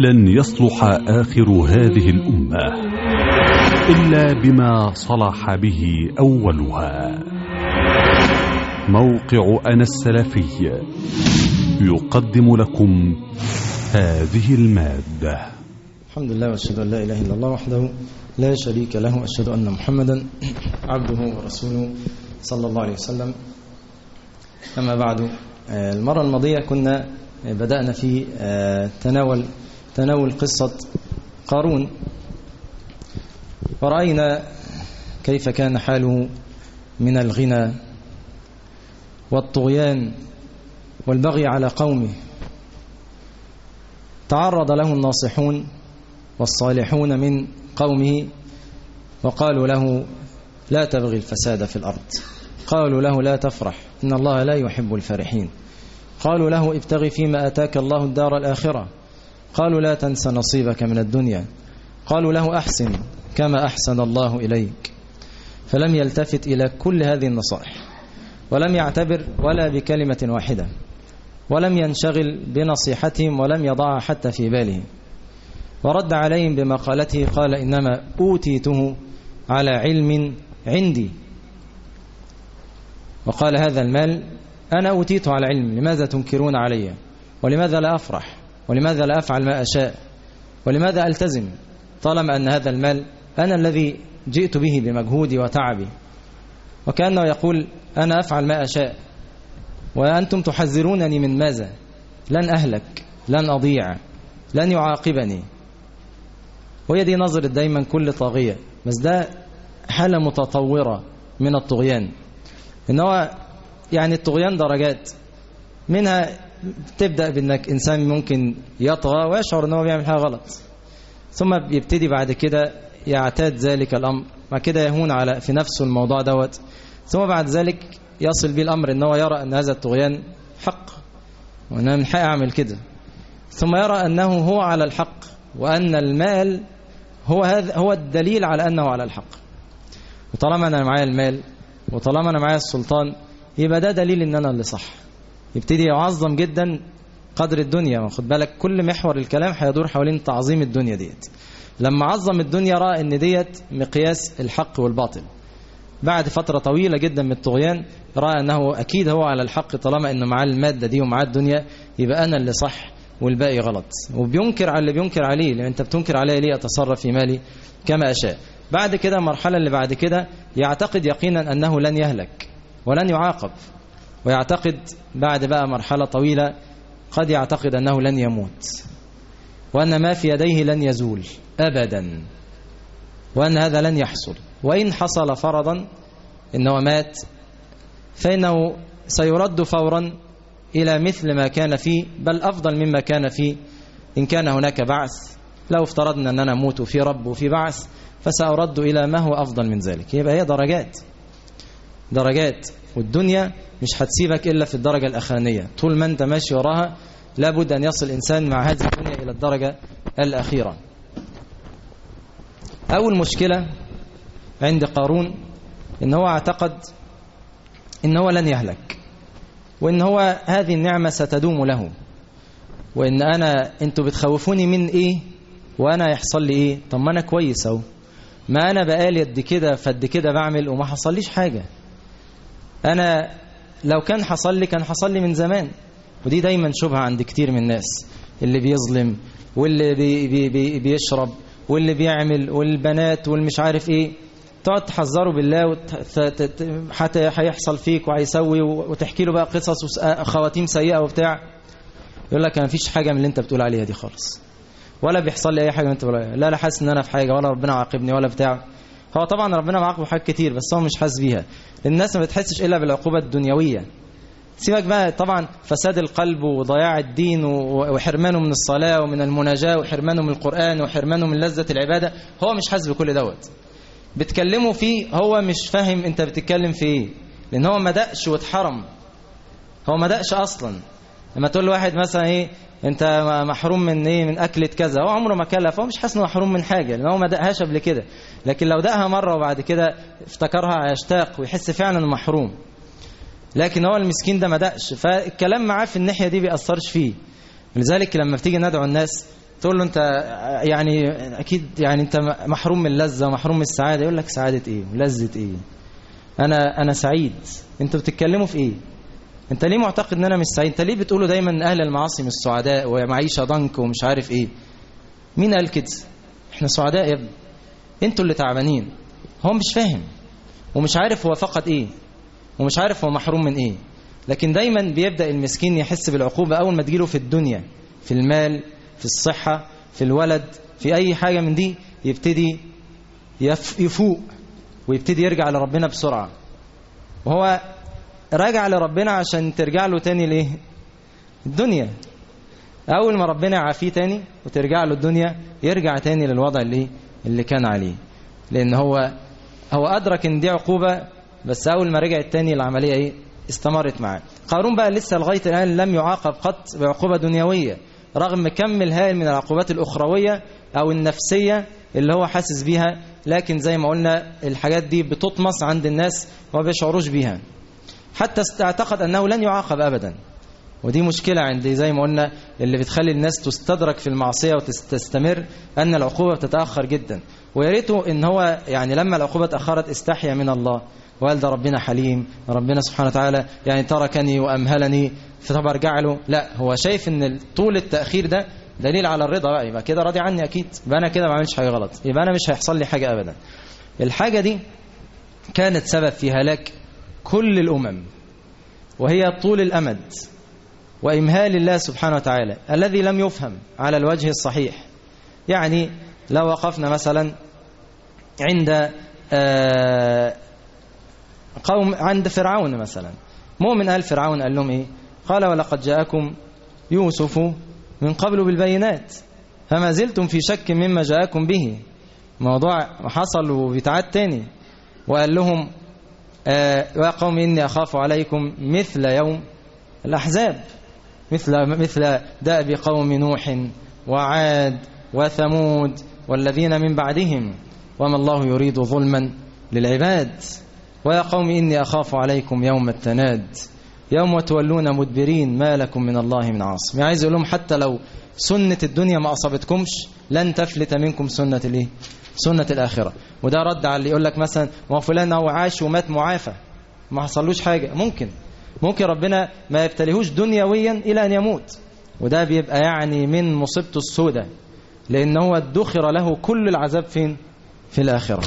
لن يصلح آخر هذه الأمة إلا بما صلح به أولها موقع أنا السلفي يقدم لكم هذه المادة الحمد لله واشهد ان لا اله الا الله وحده لا شريك له واشهد ان محمدا عبده ورسوله صلى الله عليه وسلم اما بعد المره الماضيه كنا بدانا في تناول تناول قصه قارون وراينا كيف كان حاله من الغنى والطغيان والبغي على قومه تعرض له الناصحون والصالحون من قومه وقالوا له لا تبغي الفساد في الأرض قالوا له لا تفرح إن الله لا يحب الفرحين قالوا له ابتغي فيما أتاك الله الدار الآخرة قالوا لا تنس نصيبك من الدنيا قالوا له أحسن كما أحسن الله إليك فلم يلتفت إلى كل هذه النصائح ولم يعتبر ولا بكلمة واحدة ولم ينشغل بنصيحتهم ولم يضعها حتى في باله ورد عليهم بمقالته قال إنما أوتيته على علم عندي وقال هذا المال أنا أوتيته على علم لماذا تنكرون علي ولماذا لا أفرح ولماذا لا أفعل ما أشاء ولماذا ألتزم طالما أن هذا المال أنا الذي جئت به بمجهودي وتعبي وكأنه يقول أنا أفعل ما أشاء وأنتم تحذرونني من ماذا لن أهلك لن أضيع لن يعاقبني وهي دي نظرة دايما كل طاغية بس ده حالة متطورة من الطغيان إن هو يعني الطغيان درجات منها تبدأ بأنك إنسان ممكن يطغى ويشعر أنه بيعمل حاجة غلط ثم يبتدي بعد كده يعتاد ذلك الأمر بعد كده يهون على في نفسه الموضوع دوت ثم بعد ذلك يصل به الأمر أنه يرى أن هذا الطغيان حق وأنا من حق أعمل كده ثم يرى أنه هو على الحق وأن المال هو هذا هو الدليل على أنه على الحق وطالما أنا معايا المال وطالما أنا معايا السلطان يبقى ده دليل أن أنا اللي صح يبتدي يعظم جدا قدر الدنيا واخد بالك كل محور الكلام هيدور حوالين تعظيم الدنيا ديت لما عظم الدنيا رأى أن ديت مقياس الحق والباطل بعد فترة طويلة جدا من الطغيان رأى أنه أكيد هو على الحق طالما أنه معاه المادة دي ومعاه الدنيا يبقى أنا اللي صح والباقي غلط وبينكر على اللي بينكر عليه لأن أنت بتنكر عليه ليه أتصرف في مالي كما أشاء بعد كده المرحلة اللي بعد كده يعتقد يقينا أنه لن يهلك ولن يعاقب ويعتقد بعد بقى مرحلة طويلة قد يعتقد أنه لن يموت وأن ما في يديه لن يزول أبدا وأن هذا لن يحصل وإن حصل فرضا إنه مات فإنه سيرد فورا إلى مثل ما كان فيه بل أفضل مما كان فيه إن كان هناك بعث لو افترضنا أننا نموت في رب وفي بعث فسأرد إلى ما هو أفضل من ذلك يبقى هي درجات درجات والدنيا مش هتسيبك إلا في الدرجة الأخرانية طول ما أنت ماشي وراها لابد أن يصل الإنسان مع هذه الدنيا إلى الدرجة الأخيرة أول مشكلة عند قارون إن هو اعتقد إن هو لن يهلك وإن هو هذه النعمة ستدوم له وإن أنا أنتوا بتخوفوني من إيه وأنا يحصل لي إيه طب ما أنا كويس أهو ما أنا بقالي قد كده فد كده بعمل وما حصليش حاجة أنا لو كان حصل لي كان حصل لي من زمان ودي دايما شبهة عند كتير من الناس اللي بيظلم واللي بي بي بي بيشرب واللي بيعمل والبنات والمش عارف ايه تقعد تحذره بالله حتى هيحصل فيك وهيسوي وتحكي له بقى قصص خواتيم سيئه وبتاع يقول لك انا مفيش حاجه من اللي انت بتقول عليها دي خالص ولا بيحصل لي اي حاجه من انت بتقول عليها لا لا حاسس ان انا في حاجه ولا ربنا عاقبني ولا بتاع هو طبعا ربنا معاقبه حاجات كتير بس هو مش حاسس بيها الناس ما بتحسش الا بالعقوبه الدنيويه سيبك بقى طبعا فساد القلب وضياع الدين وحرمانه من الصلاة ومن المناجاة وحرمانه من القرآن وحرمانه من لذة العبادة هو مش حاسس بكل دوت بتكلمه فيه هو مش فاهم انت بتتكلم في ايه لان هو ما دقش واتحرم هو ما دقش اصلا لما تقول لواحد مثلا ايه انت محروم من ايه من اكله كذا هو عمره ما كلها فهو مش حاسس انه محروم من حاجه لان هو ما دقهاش قبل كده لكن لو دقها مره وبعد كده افتكرها هيشتاق ويحس فعلا انه محروم لكن هو المسكين ده ما دقش فالكلام معاه في الناحيه دي بيأثرش فيه لذلك لما بتيجي ندعو الناس تقول له انت يعني اكيد يعني انت محروم من اللذه ومحروم من السعاده يقول لك سعاده ايه ولذه ايه انا انا سعيد انتوا بتتكلموا في ايه انت ليه معتقد ان انا مش سعيد انت ليه بتقولوا دايما ان اهل المعاصي مش سعداء ومعيشه ضنك ومش عارف ايه مين قال كده احنا سعداء يا ابني انتوا اللي تعبانين هو مش فاهم ومش عارف هو فقد ايه ومش عارف هو محروم من ايه لكن دايما بيبدا المسكين يحس بالعقوبه اول ما تجيله في الدنيا في المال في الصحه في الولد في اي حاجه من دي يبتدي يفوق ويبتدي يرجع لربنا بسرعه وهو راجع لربنا عشان ترجع له تاني ليه الدنيا اول ما ربنا يعافيه تاني وترجع له الدنيا يرجع تاني للوضع اللي اللي كان عليه لان هو هو ادرك ان دي عقوبه بس اول ما رجع التاني العمليه ايه استمرت معاه قارون بقى لسه لغايه الان لم يعاقب قط بعقوبه دنيويه رغم كم الهائل من العقوبات الاخرويه او النفسيه اللي هو حاسس بيها لكن زي ما قلنا الحاجات دي بتطمس عند الناس وما بيشعروش بيها حتى اعتقد انه لن يعاقب ابدا ودي مشكلة عندي زي ما قلنا اللي بتخلي الناس تستدرك في المعصية وتستمر أن العقوبة بتتأخر جدا ويا ريته إن هو يعني لما العقوبة تأخرت استحيا من الله وقال ده ربنا حليم ربنا سبحانه وتعالى يعني تركني وأمهلني فطب أرجع له لا هو شايف إن طول التأخير ده دليل على الرضا بقى يبقى كده راضي عني أكيد يبقى أنا كده ما عملش حاجة غلط يبقى أنا مش هيحصل لي حاجة أبدا الحاجة دي كانت سبب في هلاك كل الأمم وهي طول الأمد وإمهال الله سبحانه وتعالى الذي لم يفهم على الوجه الصحيح يعني لو وقفنا مثلا عند قوم عند فرعون مثلا مؤمن آل فرعون قال لهم إيه قال ولقد جاءكم يوسف من قبل بالبينات فما زلتم في شك مما جاءكم به موضوع حصل وبيتعاد تاني وقال لهم يا قوم إني أخاف عليكم مثل يوم الأحزاب مثل مثل دأب قوم نوح وعاد وثمود والذين من بعدهم وما الله يريد ظلما للعباد ويا قوم إني أخاف عليكم يوم التناد يوم تولون مدبرين ما لكم من الله من عاصم يعني عايز يقول لهم حتى لو سنة الدنيا ما أصابتكمش لن تفلت منكم سنة الايه سنة الآخرة وده رد على اللي يقول لك مثلا ما فلان هو عاش ومات معافى ما حصلوش حاجة ممكن ممكن ربنا ما يبتليهوش دنيويا إلى أن يموت وده بيبقى يعني من مصيبته السوداء لأن هو ادخر له كل العذاب فين في الآخرة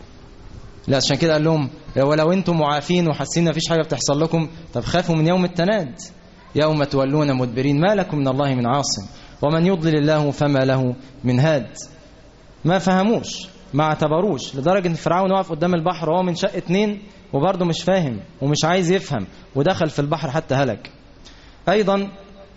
لا عشان كده قال لهم ولو انتم معافين وحاسين ما فيش حاجة بتحصل لكم طب خافوا من يوم التناد يوم تولون مدبرين ما لكم من الله من عاصم ومن يضلل الله فما له من هاد ما فهموش ما اعتبروش لدرجة ان فرعون واقف قدام البحر وهو من شق اتنين وبرضه مش فاهم ومش عايز يفهم ودخل في البحر حتى هلك أيضا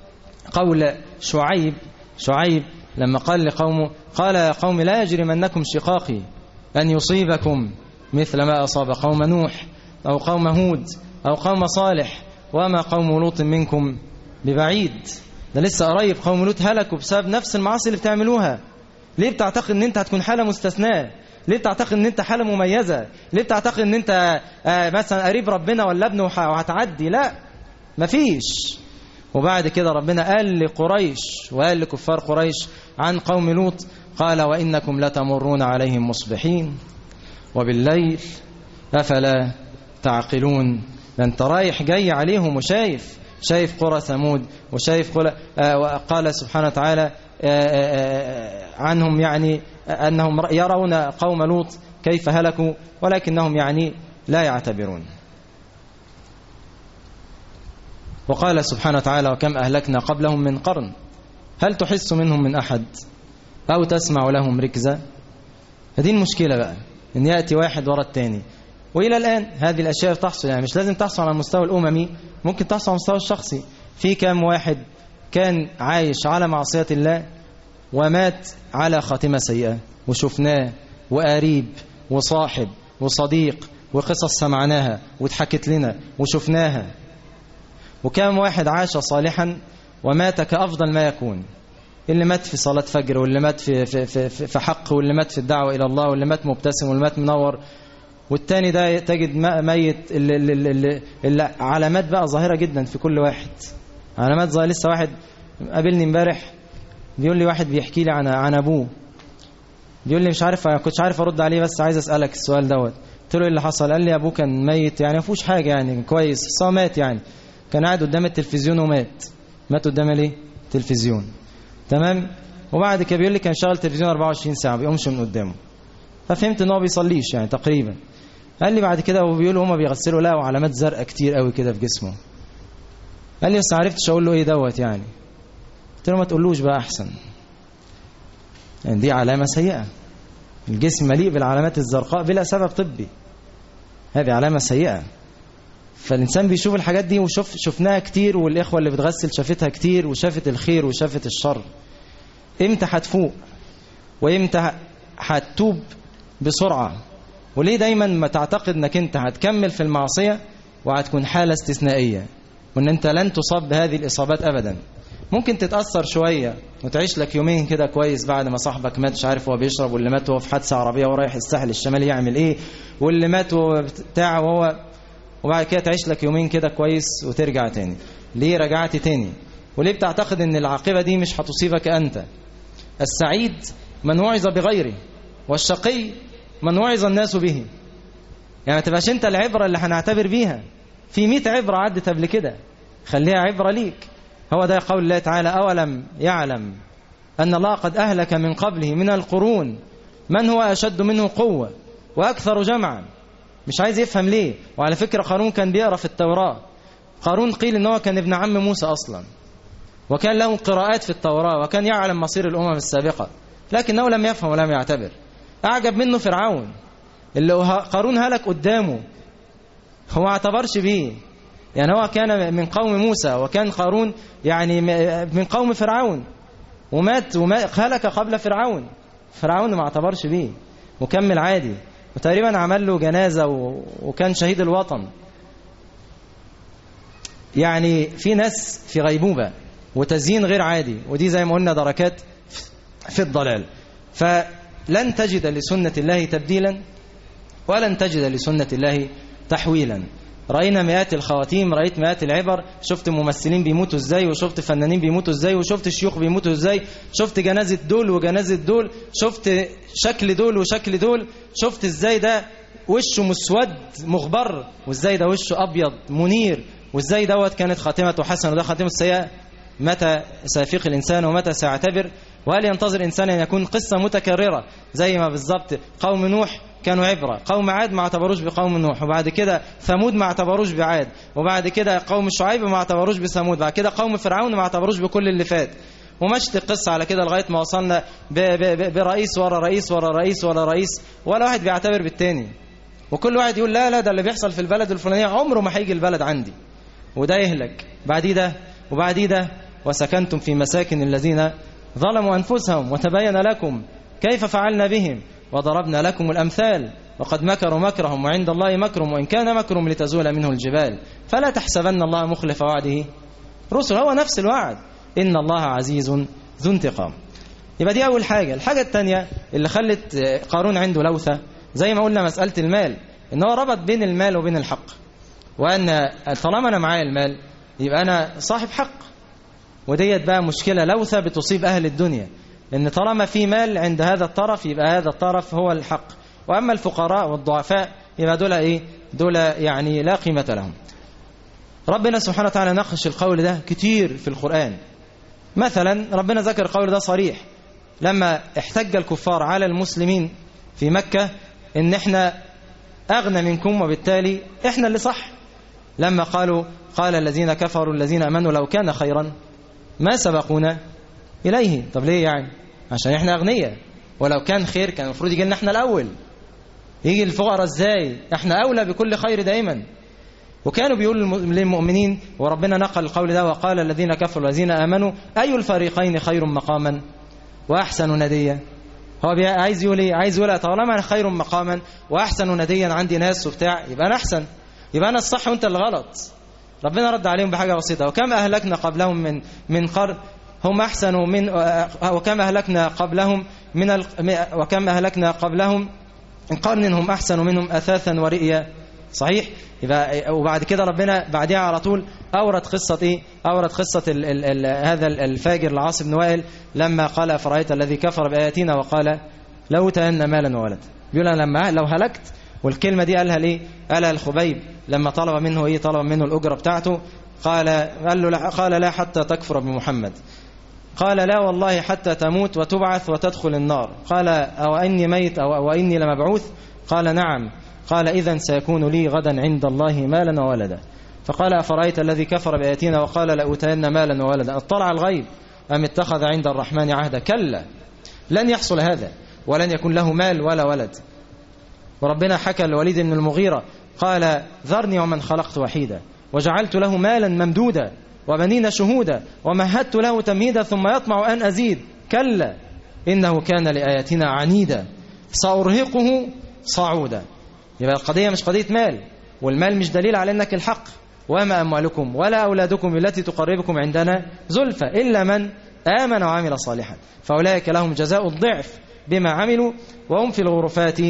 قول شعيب شعيب لما قال لقومه قال يا قوم لا يجرمنكم شقاقي أن يصيبكم مثل ما أصاب قوم نوح أو قوم هود أو قوم صالح وما قوم لوط منكم ببعيد ده لسه قريب قوم لوط هلكوا بسبب نفس المعاصي اللي بتعملوها ليه بتعتقد ان انت هتكون حالة مستثناة ليه بتعتقد ان انت حالة مميزة ليه بتعتقد ان انت آه مثلا قريب ربنا ولا ابنه وهتعدي لا مفيش وبعد كده ربنا قال لقريش وقال لكفار قريش عن قوم لوط قال وإنكم لتمرون عليهم مصبحين وبالليل أفلا تعقلون ده انت رايح جاي عليهم وشايف شايف قرى ثمود وشايف قرى آه قال سبحانه وتعالى آه عنهم يعني أنهم يرون قوم لوط كيف هلكوا ولكنهم يعني لا يعتبرون وقال سبحانه وتعالى وكم أهلكنا قبلهم من قرن هل تحس منهم من أحد أو تسمع لهم ركزة هذه المشكلة بقى إن يأتي واحد وراء الثاني وإلى الآن هذه الأشياء تحصل يعني مش لازم تحصل على المستوى الأممي ممكن تحصل على المستوى الشخصي في كام واحد كان عايش على معصية الله ومات على خاتمة سيئة وشفناه وقريب وصاحب وصديق وقصص سمعناها واتحكت لنا وشفناها وكم واحد عاش صالحا ومات كأفضل ما يكون اللي مات في صلاة فجر واللي مات في, في, في, في حق واللي مات في الدعوة إلى الله واللي مات مبتسم واللي مات منور والتاني ده تجد ميت اللي, اللي, اللي, اللي علامات بقى ظاهرة جدا في كل واحد علامات ظاهرة لسه واحد قابلني امبارح بيقول لي واحد بيحكي لي عن عن ابوه بيقول لي مش عارف كنتش عارف ارد عليه بس عايز اسالك السؤال دوت قلت له ايه اللي حصل قال لي ابوه كان ميت يعني ما فيهوش حاجه يعني كويس بس هو مات يعني كان قاعد قدام التلفزيون ومات مات قدام الايه التلفزيون تمام وبعد كده بيقول لي كان شغل تلفزيون 24 ساعه ما بيقومش من قدامه ففهمت ان هو بيصليش يعني تقريبا قال لي بعد كده وبيقولوا هما بيغسلوا لقوا علامات زرقاء كتير قوي كده في جسمه قال لي بس ما عرفتش اقول له ايه دوت يعني قلت له ما تقولوش بقى احسن يعني دي علامه سيئه الجسم مليء بالعلامات الزرقاء بلا سبب طبي هذه علامه سيئه فالإنسان بيشوف الحاجات دي وشوف شفناها كتير والإخوة اللي بتغسل شافتها كتير وشافت الخير وشافت الشر إمتى هتفوق وإمتى هتتوب بسرعة وليه دايما ما تعتقد انك انت هتكمل في المعصية وهتكون حالة استثنائية وان انت لن تصاب بهذه الإصابات أبدا ممكن تتأثر شوية وتعيش لك يومين كده كويس بعد ما صاحبك مات مش عارف هو بيشرب واللي مات وهو في حادثة عربية ورايح الساحل الشمالي يعمل ايه واللي مات بتاع وهو وبعد كده تعيش لك يومين كده كويس وترجع تاني ليه رجعت تاني وليه بتعتقد ان العاقبة دي مش هتصيبك انت السعيد من وعظ بغيره والشقي من وعظ الناس به يعني ما تبقاش انت العبرة اللي هنعتبر بيها في 100 عبرة عدت قبل كده خليها عبرة ليك هو ده قول الله تعالى أولم يعلم أن الله قد أهلك من قبله من القرون من هو أشد منه قوة وأكثر جمعا مش عايز يفهم ليه وعلى فكرة قارون كان بيقرأ في التوراة قارون قيل ان هو كان ابن عم موسى أصلا وكان له قراءات في التوراة وكان يعلم مصير الأمم السابقة لكنه لم يفهم ولم يعتبر أعجب منه فرعون اللي قارون هلك قدامه هو ما اعتبرش بيه يعني هو كان من قوم موسى وكان قارون يعني من قوم فرعون ومات هلك قبل فرعون فرعون ما اعتبرش بيه مكمل عادي وتقريبا عمل له جنازة وكان شهيد الوطن يعني في ناس في غيبوبة وتزيين غير عادي ودي زي ما قلنا دركات في الضلال فلن تجد لسنة الله تبديلا ولن تجد لسنة الله تحويلا رأينا مئات الخواتيم رأيت مئات العبر شفت ممثلين بيموتوا ازاي وشفت فنانين بيموتوا ازاي وشفت شيوخ بيموتوا ازاي شفت جنازة دول وجنازة دول شفت شكل دول وشكل دول شفت ازاي ده وشه مسود مغبر وازاي ده وشه أبيض منير وازاي دوت كانت خاتمته حسنة وده خاتمه سيئة متى سيفيق الإنسان ومتى سيعتبر وهل ينتظر إنسان أن يكون قصة متكررة زي ما بالضبط قوم نوح كانوا عبرة قوم عاد ما اعتبروش بقوم نوح وبعد كده ثمود ما اعتبروش بعاد وبعد كده قوم شعيب ما اعتبروش بثمود بعد كده قوم فرعون ما اعتبروش بكل اللي فات ومشت القصة على كده لغاية ما وصلنا ب ب برئيس ورا رئيس ورا رئيس ورا رئيس ولا واحد بيعتبر بالتاني وكل واحد يقول لا لا ده اللي بيحصل في البلد الفلانية عمره ما هيجي البلد عندي وده يهلك بعديه ده وبعديه ده وسكنتم في مساكن الذين ظلموا أنفسهم وتبين لكم كيف فعلنا بهم وضربنا لكم الأمثال وقد مكروا مكرهم وعند الله مكرهم وإن كان مكرهم لتزول منه الجبال فلا تحسبن الله مخلف وعده رسل هو نفس الوعد إن الله عزيز ذو انتقام يبقى دي أول حاجة الحاجة الثانية اللي خلت قارون عنده لوثة زي ما قلنا مسألة المال إن هو ربط بين المال وبين الحق وأن طالما أنا معايا المال يبقى أنا صاحب حق وديت بقى مشكلة لوثة بتصيب أهل الدنيا لأن طالما في مال عند هذا الطرف يبقى هذا الطرف هو الحق وأما الفقراء والضعفاء يبقى دول إيه دول يعني لا قيمة لهم ربنا سبحانه وتعالى نقش القول ده كتير في القرآن مثلا ربنا ذكر القول ده صريح لما احتج الكفار على المسلمين في مكة ان احنا اغنى منكم وبالتالي احنا اللي صح لما قالوا قال الذين كفروا الذين امنوا لو كان خيرا ما سبقونا اليه طب ليه يعني عشان احنا اغنياء ولو كان خير كان المفروض يجي لنا احنا الاول يجي الفقراء ازاي احنا اولى بكل خير دائما وكانوا بيقولوا للمؤمنين وربنا نقل القول ده وقال الذين كفروا الذين امنوا اي الفريقين خير مقاما واحسن نديا هو عايز يقول ايه عايز يقول طالما انا خير مقاما واحسن نديا عندي ناس وبتاع يبقى انا احسن يبقى انا الصح وانت اللي غلط ربنا رد عليهم بحاجه بسيطه وكم اهلكنا قبلهم من من قرن هم احسنوا من وكم اهلكنا قبلهم من ال... وكم اهلكنا قبلهم من قرن هم احسن منهم اثاثا ورئيا صحيح يبقى وبعد كده ربنا بعدها على طول اورد قصه ايه اورد قصه ال ال ال هذا الفاجر العاص بن وائل لما قال افرايت الذي كفر باياتنا وقال لو تأن مالا وولدا بيقول انا لما لو هلكت والكلمه دي قالها ليه قالها الخبيب لما طلب منه ايه طلب منه الاجره بتاعته قال قال له لا قال لا حتى تكفر بمحمد قال لا والله حتى تموت وتبعث وتدخل النار قال أو إني ميت أو, أو إني لمبعوث قال نعم قال إذا سيكون لي غدا عند الله مالا وولدا فقال أفرأيت الذي كفر بآياتنا وقال لأوتين مالا وولدا اطلع الغيب أم اتخذ عند الرحمن عهدا كلا لن يحصل هذا ولن يكون له مال ولا ولد وربنا حكى الوليد بن المغيرة قال ذرني ومن خلقت وحيدا وجعلت له مالا ممدودا وبنين شهودا ومهدت له تمهيدا ثم يطمع أن أزيد كلا إنه كان لآياتنا عنيدا سأرهقه صعودا يبقى القضية مش قضية مال والمال مش دليل على أنك الحق وما أموالكم ولا أولادكم التي تقربكم عندنا زلفى إلا من آمن وعمل صالحا فأولئك لهم جزاء الضعف بما عملوا وهم في الغرفات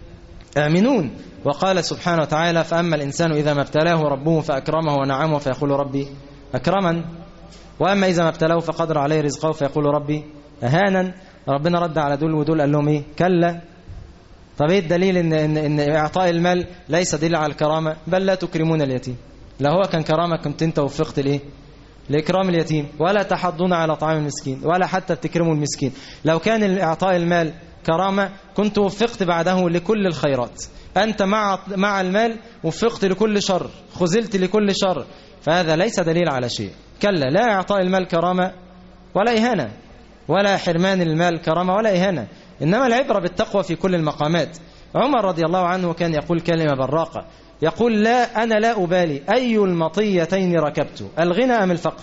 آمنون وقال سبحانه وتعالى فأما الإنسان إذا ما ابتلاه ربه فأكرمه ونعمه فيقول ربي أكرما وأما إذا ما ابتلاه فقدر عليه رزقه فيقول ربي أهانا ربنا رد على دول ودول قال لهم إيه كلا طب إيه الدليل إن, إن, إن إعطاء المال ليس دليل على الكرامة بل لا تكرمون اليتيم لو هو كان كرامة كنت أنت وفقت لإيه لإكرام اليتيم ولا تحضون على طعام المسكين ولا حتى تكرموا المسكين لو كان إعطاء المال كرامة كنت وفقت بعده لكل الخيرات أنت مع مع المال وفقت لكل شر خزلت لكل شر فهذا ليس دليل على شيء كلا لا إعطاء المال كرامة ولا إهانة ولا حرمان المال كرامة ولا إهانة إنما العبرة بالتقوى في كل المقامات عمر رضي الله عنه كان يقول كلمة براقة يقول لا أنا لا أبالي أي المطيتين ركبت الغنى أم الفقر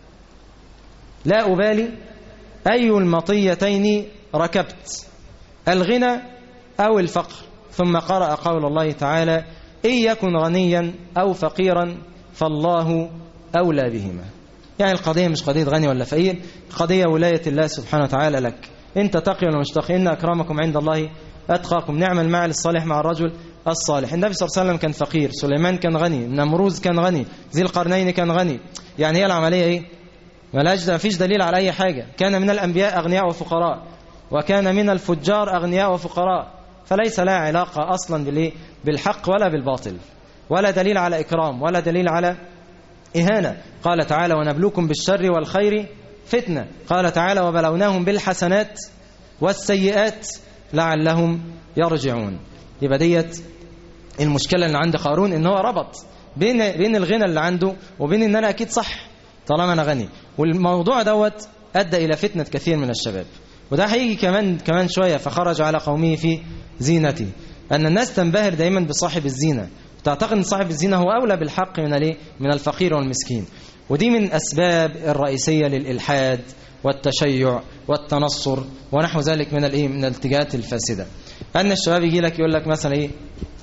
لا أبالي أي المطيتين ركبت الغنى أو الفقر ثم قرأ قول الله تعالى إن يكن غنيا أو فقيرا فالله أولى بهما يعني القضية مش قضية غني ولا فقير قضية ولاية الله سبحانه وتعالى لك انت تقي ولا مش تقي إن أكرمكم عند الله أتقاكم نعم المال الصالح مع الرجل الصالح النبي صلى الله عليه وسلم كان فقير سليمان كان غني نمروز كان غني ذي القرنين كان غني يعني هي العملية ايه ملاش ما فيش دليل على أي حاجة كان من الأنبياء أغنياء وفقراء وكان من الفجار أغنياء وفقراء فليس لها علاقة أصلا بالإيه؟ بالحق ولا بالباطل ولا دليل على إكرام ولا دليل على إهانة قال تعالى ونبلوكم بالشر والخير فتنة قال تعالى وبلوناهم بالحسنات والسيئات لعلهم يرجعون يبقى ديت المشكلة اللي عند قارون ان هو ربط بين بين الغنى اللي عنده وبين ان انا اكيد صح طالما انا غني والموضوع دوت ادى الى فتنة كثير من الشباب وده هيجي كمان كمان شوية فخرج على قومه في زينته أن الناس تنبهر دايما بصاحب الزينة تعتقد أن صاحب الزينة هو أولى بالحق من الايه من الفقير والمسكين ودي من أسباب الرئيسية للإلحاد والتشيع والتنصر ونحو ذلك من الايه من الاتجاهات الفاسدة أن الشباب يجي لك يقول لك مثلا إيه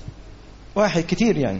واحد كتير يعني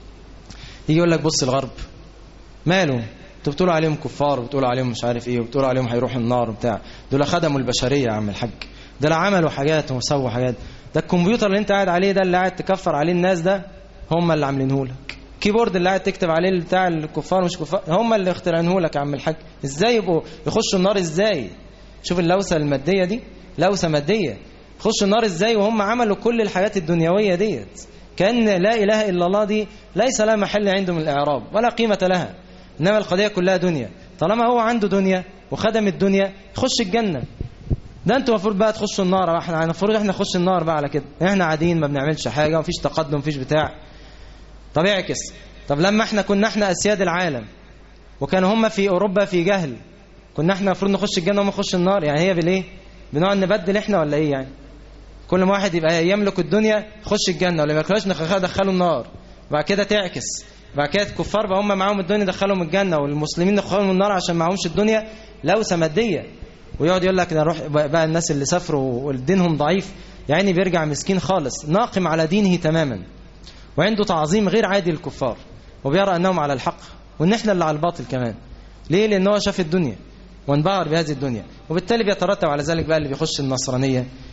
يجي يقول لك بص الغرب ماله انتوا بتقولوا عليهم كفار وبتقولوا عليهم مش عارف ايه وبتقولوا عليهم هيروحوا النار وبتاع دول خدموا البشريه يا عم الحاج دول عملوا حاجات وسووا حاجات ده الكمبيوتر اللي انت قاعد عليه ده اللي قاعد تكفر عليه الناس ده هم اللي عاملينه لك كيبورد اللي قاعد تكتب عليه بتاع الكفار مش كفار هم اللي اخترعينه لك يا عم الحاج ازاي يبقوا يخشوا النار ازاي شوف اللوسه الماديه دي لوسه ماديه يخشوا النار ازاي وهم عملوا كل الحاجات الدنيويه ديت كان لا اله الا الله دي ليس لها محل عندهم الاعراب ولا قيمه لها انما القضيه كلها دنيا طالما هو عنده دنيا وخدم الدنيا يخش الجنه ده انتوا المفروض بقى تخشوا النار احنا المفروض احنا نخش النار بقى على كده احنا قاعدين ما بنعملش حاجه ومفيش تقدم مفيش بتاع طب اعكس طب لما احنا كنا احنا اسياد العالم وكانوا هم في اوروبا في جهل كنا احنا المفروض نخش الجنه وهم نخش النار يعني هي بالايه بنقعد نبدل احنا ولا ايه يعني كل ما واحد يبقى يملك الدنيا يخش الجنه ولا ما ياكلهاش ندخله النار بعد كده تعكس بعد كده الكفار بقى هم معاهم الدنيا دخلهم الجنه والمسلمين دخلهم النار عشان معهمش الدنيا لوسه ماديه ويقعد يقول لك نروح بقى الناس اللي سافروا ودينهم ضعيف يعني بيرجع مسكين خالص ناقم على دينه تماما وعنده تعظيم غير عادي للكفار وبيرى انهم على الحق وان احنا اللي على الباطل كمان ليه لان هو شاف الدنيا وانبهر بهذه الدنيا وبالتالي بيترتب على ذلك بقى اللي بيخش النصرانيه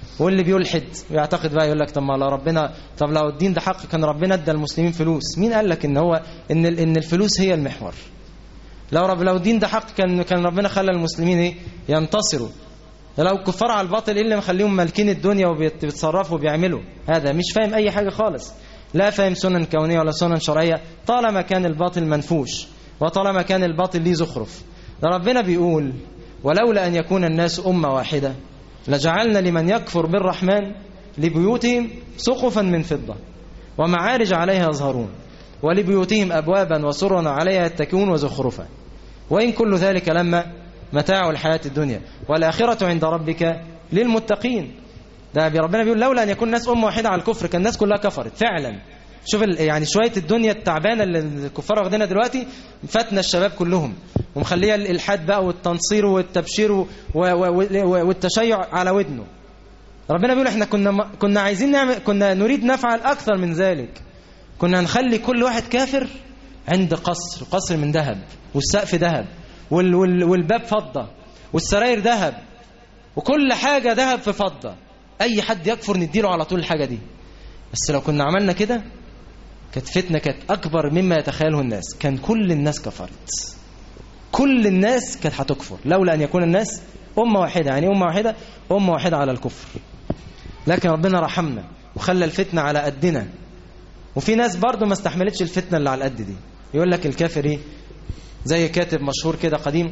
واللي بيلحد ويعتقد بقى يقول لك طب ما لو ربنا طب لو الدين ده حق كان ربنا ادى المسلمين فلوس مين قال لك ان هو ان ان الفلوس هي المحور لو رب لو الدين ده حق كان كان ربنا خلى المسلمين ايه ينتصروا لو الكفار على الباطل ايه اللي مخليهم مالكين الدنيا وبيتصرفوا وبيعملوا هذا مش فاهم اي حاجه خالص لا فاهم سنن كونيه ولا سنن شرعيه طالما كان الباطل منفوش وطالما كان الباطل ليه زخرف ده ربنا بيقول ولولا ان يكون الناس امه واحده لجعلنا لمن يكفر بالرحمن لبيوتهم سقفا من فضه ومعارج عليها يظهرون ولبيوتهم ابوابا وسرا عليها يتكئون وزخرفا وان كل ذلك لما متاع الحياة الدنيا والآخرة عند ربك للمتقين ده ربنا بيقول لولا أن يكون الناس أمة واحدة على الكفر كان الناس كلها كفرت فعلا شوف يعني شوية الدنيا التعبانة اللي الكفار واخدينها دلوقتي فاتنا الشباب كلهم ومخليها الإلحاد بقى والتنصير والتبشير والتشيع على ودنه ربنا بيقول احنا كنا كنا عايزين نعمل كنا نريد نفعل أكثر من ذلك كنا نخلي كل واحد كافر عند قصر قصر من ذهب والسقف ذهب وال وال والباب فضة والسراير ذهب وكل حاجة ذهب في فضة أي حد يكفر نديله على طول الحاجة دي بس لو كنا عملنا كده كانت فتنة كانت أكبر مما يتخيله الناس كان كل الناس كفرت كل الناس كانت هتكفر لولا أن يكون الناس أمة واحدة يعني أمة واحدة أمة واحدة على الكفر لكن ربنا رحمنا وخلى الفتنة على قدنا وفي ناس برضو ما استحملتش الفتنة اللي على القد دي يقول لك الكافر ايه زي كاتب مشهور كده قديم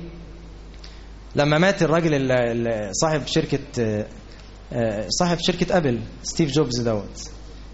لما مات الراجل صاحب شركة صاحب شركة أبل ستيف جوبز دوت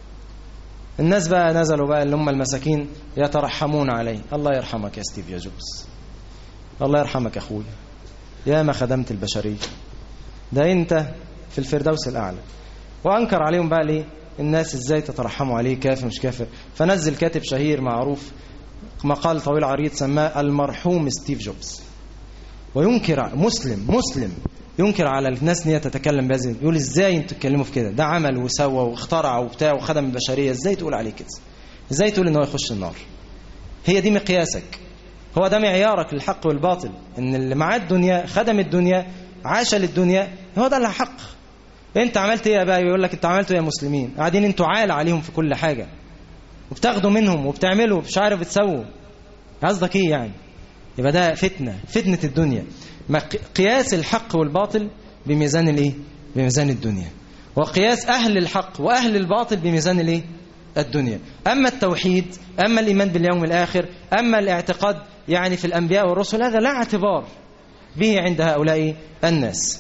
الناس بقى نزلوا بقى اللي هم المساكين يترحمون عليه الله يرحمك يا ستيف يا جوبز الله يرحمك يا أخوي يا ما خدمت البشرية ده أنت في الفردوس الأعلى وأنكر عليهم بقى ليه الناس ازاي تترحموا عليه كافر مش كافر فنزل كاتب شهير معروف مقال طويل عريض سماه المرحوم ستيف جوبز وينكر مسلم مسلم ينكر على الناس ان هي تتكلم بهذه يقول ازاي انتوا تتكلموا في كده ده عمل وسوى واخترع وبتاع وخدم البشريه ازاي تقول عليه كده ازاي تقول ان هو يخش النار هي دي مقياسك هو ده معيارك للحق والباطل ان اللي معاه الدنيا خدم الدنيا عاش للدنيا هو ده الحق انت عملت ايه يا بقى يقول لك انت عملت ايه يا مسلمين قاعدين انتوا عال عليهم في كل حاجه وبتاخدوا منهم وبتعملوا مش عارف بتسووا قصدك ايه يعني يبقى ده فتنه فتنه الدنيا قياس الحق والباطل بميزان الايه بميزان الدنيا وقياس اهل الحق واهل الباطل بميزان الايه الدنيا اما التوحيد اما الايمان باليوم الاخر اما الاعتقاد يعني في الانبياء والرسل هذا لا اعتبار به عند هؤلاء الناس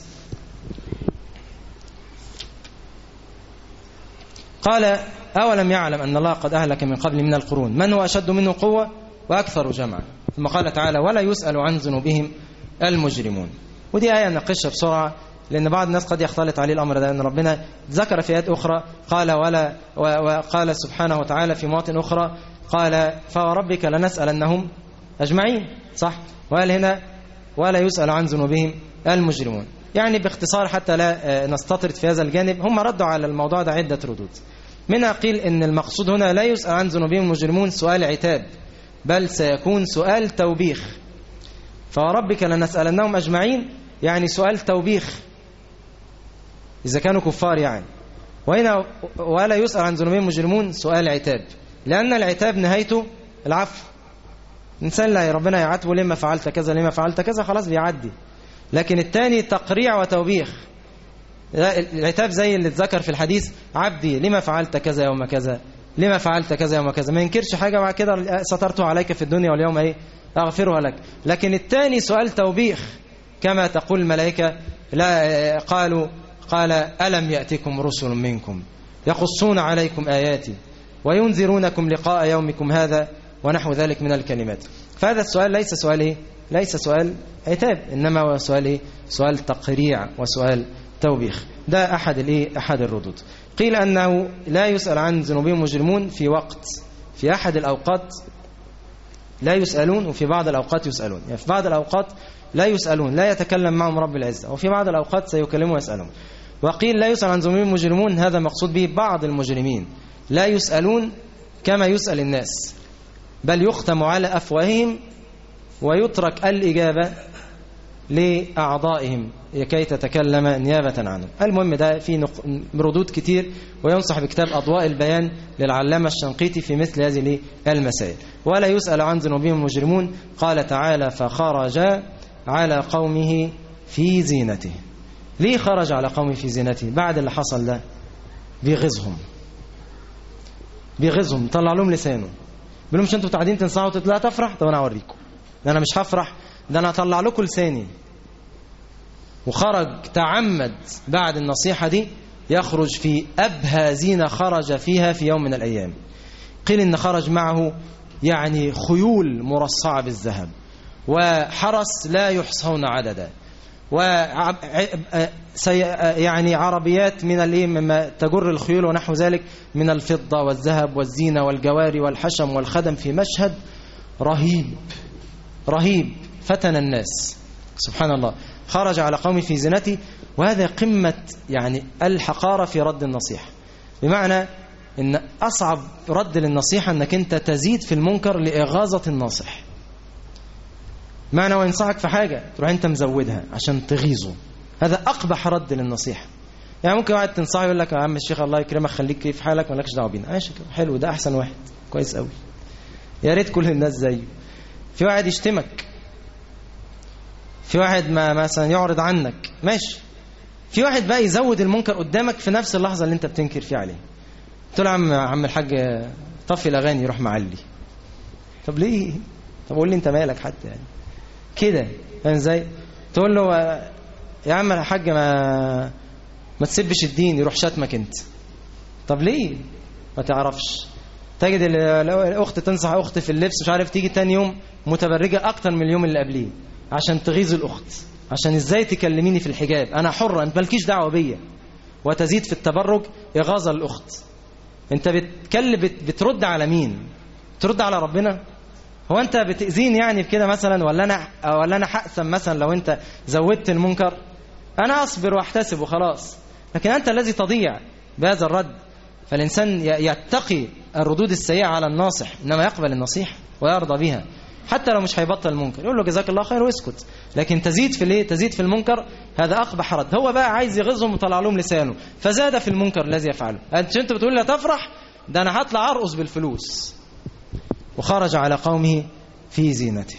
قال أولم يعلم أن الله قد أهلك من قبل من القرون من هو أشد منه قوة وأكثر جمعا ثم قال تعالى ولا يسأل عن ذنوبهم المجرمون ودي آية نقشها بسرعة لأن بعض الناس قد يختلط عليه الأمر ده أن ربنا ذكر في آيات أخرى قال ولا وقال سبحانه وتعالى في مواطن أخرى قال فوربك لنسألنهم أجمعين صح وقال هنا ولا يسأل عن ذنوبهم المجرمون يعني باختصار حتى لا نستطرد في هذا الجانب هم ردوا على الموضوع ده عدة ردود منها قيل ان المقصود هنا لا يسأل عن ذنوبهم المجرمون سؤال عتاب بل سيكون سؤال توبيخ فوربك لنسألنهم أجمعين يعني سؤال توبيخ إذا كانوا كفار يعني وهنا ولا يسأل عن ذنوبهم المجرمون سؤال عتاب لأن العتاب نهايته العفو إنسان لا ربنا يعاتبه لما فعلت كذا لما فعلت كذا خلاص بيعدي لكن الثاني تقريع وتوبيخ العتاب زي اللي اتذكر في الحديث عبدي لما فعلت كذا يوم كذا لما فعلت كذا يوم كذا ما ينكرش حاجة بعد كده سترته عليك في الدنيا واليوم ايه أغفرها لك لكن الثاني سؤال توبيخ كما تقول الملائكة لا قالوا قال ألم يأتكم رسل منكم يقصون عليكم آياتي وينذرونكم لقاء يومكم هذا ونحو ذلك من الكلمات فهذا السؤال ليس سؤال ايه ليس سؤال عتاب إنما هو سؤال ايه سؤال تقريع وسؤال توبيخ ده أحد الايه أحد الردود قيل أنه لا يسأل عن ذنوبهم مجرمون في وقت في أحد الأوقات لا يسألون وفي بعض الأوقات يسألون يعني في بعض الأوقات لا يسألون لا يتكلم معهم رب العزة وفي بعض الأوقات سيكلموا ويسألون وقيل لا يسأل عن ذنوبهم المجرمون هذا مقصود به بعض المجرمين لا يسألون كما يسأل الناس بل يختم على أفواههم ويترك الإجابة لأعضائهم لكي تتكلم نيابة عنهم المهم ده في ردود كتير وينصح بكتاب أضواء البيان للعلامة الشنقيطي في مثل هذه المسائل ولا يسأل عن ذنوبهم المجرمون قال تعالى فخرج على قومه في زينته ليه خرج على قومه في زينته بعد اللي حصل ده بيغزهم بيغزهم طلع لهم لسانه بيقول لهم مش انتوا قاعدين تنصحوا لا تفرح طب انا اوريكم ده انا مش هفرح ده انا هطلع لكم لساني وخرج تعمد بعد النصيحة دي يخرج في أبهى زينة خرج فيها في يوم من الأيام قيل إن خرج معه يعني خيول مرصعة بالذهب وحرس لا يحصون عددا و يعني عربيات من الايه مما تجر الخيول ونحو ذلك من الفضة والذهب والزينة والجواري والحشم والخدم في مشهد رهيب رهيب فتن الناس سبحان الله خرج على قومه في زنته وهذا قمة يعني الحقارة في رد النصيحة بمعنى ان أصعب رد للنصيحة أنك أنت تزيد في المنكر لإغاظة الناصح معنى وينصحك في حاجة تروح أنت مزودها عشان تغيظه هذا أقبح رد للنصيحة يعني ممكن واحد تنصحه يقول لك يا عم الشيخ الله يكرمك خليك في حالك مالكش دعوه بينا ماشي حلو ده أحسن واحد كويس قوي يا ريت كل الناس زيه في واحد يشتمك في واحد ما مثلا يعرض عنك ماشي في واحد بقى يزود المنكر قدامك في نفس اللحظة اللي انت بتنكر فيه عليه تقول له عم عم الحاج طفي الاغاني يروح معلي طب ليه طب قول لي انت مالك حتى يعني كده فاهم ازاي تقول له يا عم الحاج ما ما تسبش الدين يروح شتمك انت طب ليه ما تعرفش تجد الاخت تنصح اخت في اللبس مش عارف تيجي تاني يوم متبرجه اكتر من اليوم اللي قبليه عشان تغيظ الاخت عشان ازاي تكلميني في الحجاب انا حره انت مالكيش دعوه بيا وتزيد في التبرج اغاظه الاخت انت بتكلم بترد على مين ترد على ربنا هو انت بتاذيني يعني بكده مثلا ولا انا ولا انا هقسم مثلا لو انت زودت المنكر انا اصبر واحتسب وخلاص لكن انت الذي تضيع بهذا الرد فالانسان يتقي الردود السيئه على الناصح انما يقبل النصيحه ويرضى بها حتى لو مش هيبطل المنكر يقول له جزاك الله خير واسكت لكن تزيد في الايه تزيد في المنكر هذا اقبح رد هو بقى عايز يغيظهم وطلع لهم لسانه فزاد في المنكر الذي يفعله انت انت بتقول لا تفرح ده انا هطلع ارقص بالفلوس وخرج على قومه في زينته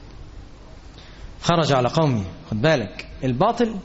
خرج على قومه خد بالك الباطل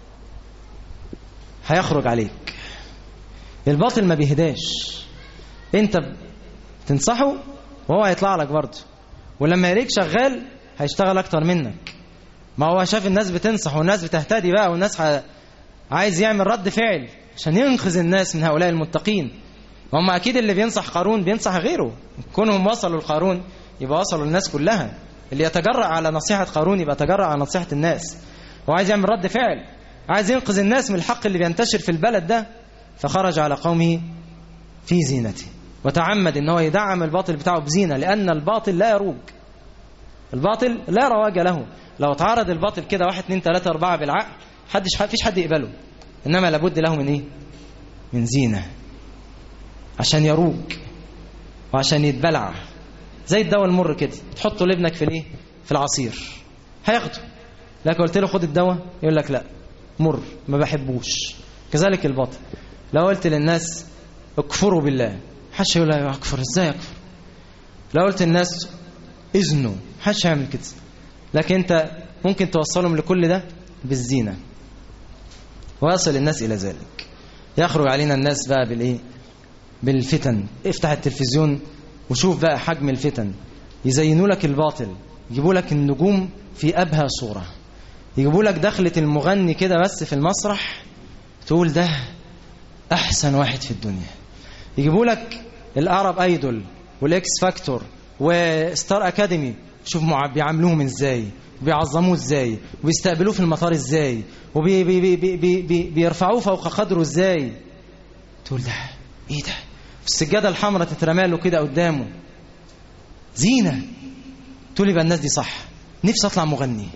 هيخرج عليك الباطل ما بيهداش انت تنصحه وهو هيطلع لك برضه ولما يريك شغال هيشتغل اكتر منك ما هو شاف الناس بتنصح والناس بتهتدي بقى والناس ح... عايز يعمل رد فعل عشان ينقذ الناس من هؤلاء المتقين هم اكيد اللي بينصح قارون بينصح غيره كونهم وصلوا لقارون يبقى وصلوا للناس كلها اللي يتجرأ على نصيحة قارون يبقى يتجرأ على نصيحة الناس هو عايز يعمل رد فعل عايز ينقذ الناس من الحق اللي بينتشر في البلد ده فخرج على قومه في زينته وتعمد ان هو يدعم الباطل بتاعه بزينة لأن الباطل لا يروج الباطل لا رواج له لو تعرض الباطل كده واحد اتنين تلاتة أربعة بالعقل حدش فيش حد يقبله إنما لابد له من إيه من زينة عشان يروج وعشان يتبلع زي الدواء المر كده تحطه لابنك في الايه في العصير هياخده لكن قلت له خد الدواء يقول لك لا مر ما بحبوش كذلك الباطل لو قلت للناس اكفروا بالله حدش يقول لا اكفر ازاي اكفر لو قلت للناس اذنوا محدش هيعمل كده لكن انت ممكن توصلهم لكل ده بالزينه ويصل الناس الى ذلك يخرج علينا الناس بقى بالايه بالفتن افتح التلفزيون وشوف بقى حجم الفتن يزينوا لك الباطل يجيبوا لك النجوم في ابهى صوره يجيبوا لك دخلة المغني كده بس في المسرح تقول ده احسن واحد في الدنيا يجيبوا لك الارب ايدول والاكس فاكتور وستار اكاديمي شوف بيعاملوهم ازاي وبيعظموه ازاي وبيستقبلوه في المطار ازاي وبيرفعوه فوق قدره ازاي تقول ده ايه ده السجادة الحمراء تترمى له كده قدامه زينة تقول يبقى الناس دي صح نفسي اطلع مغني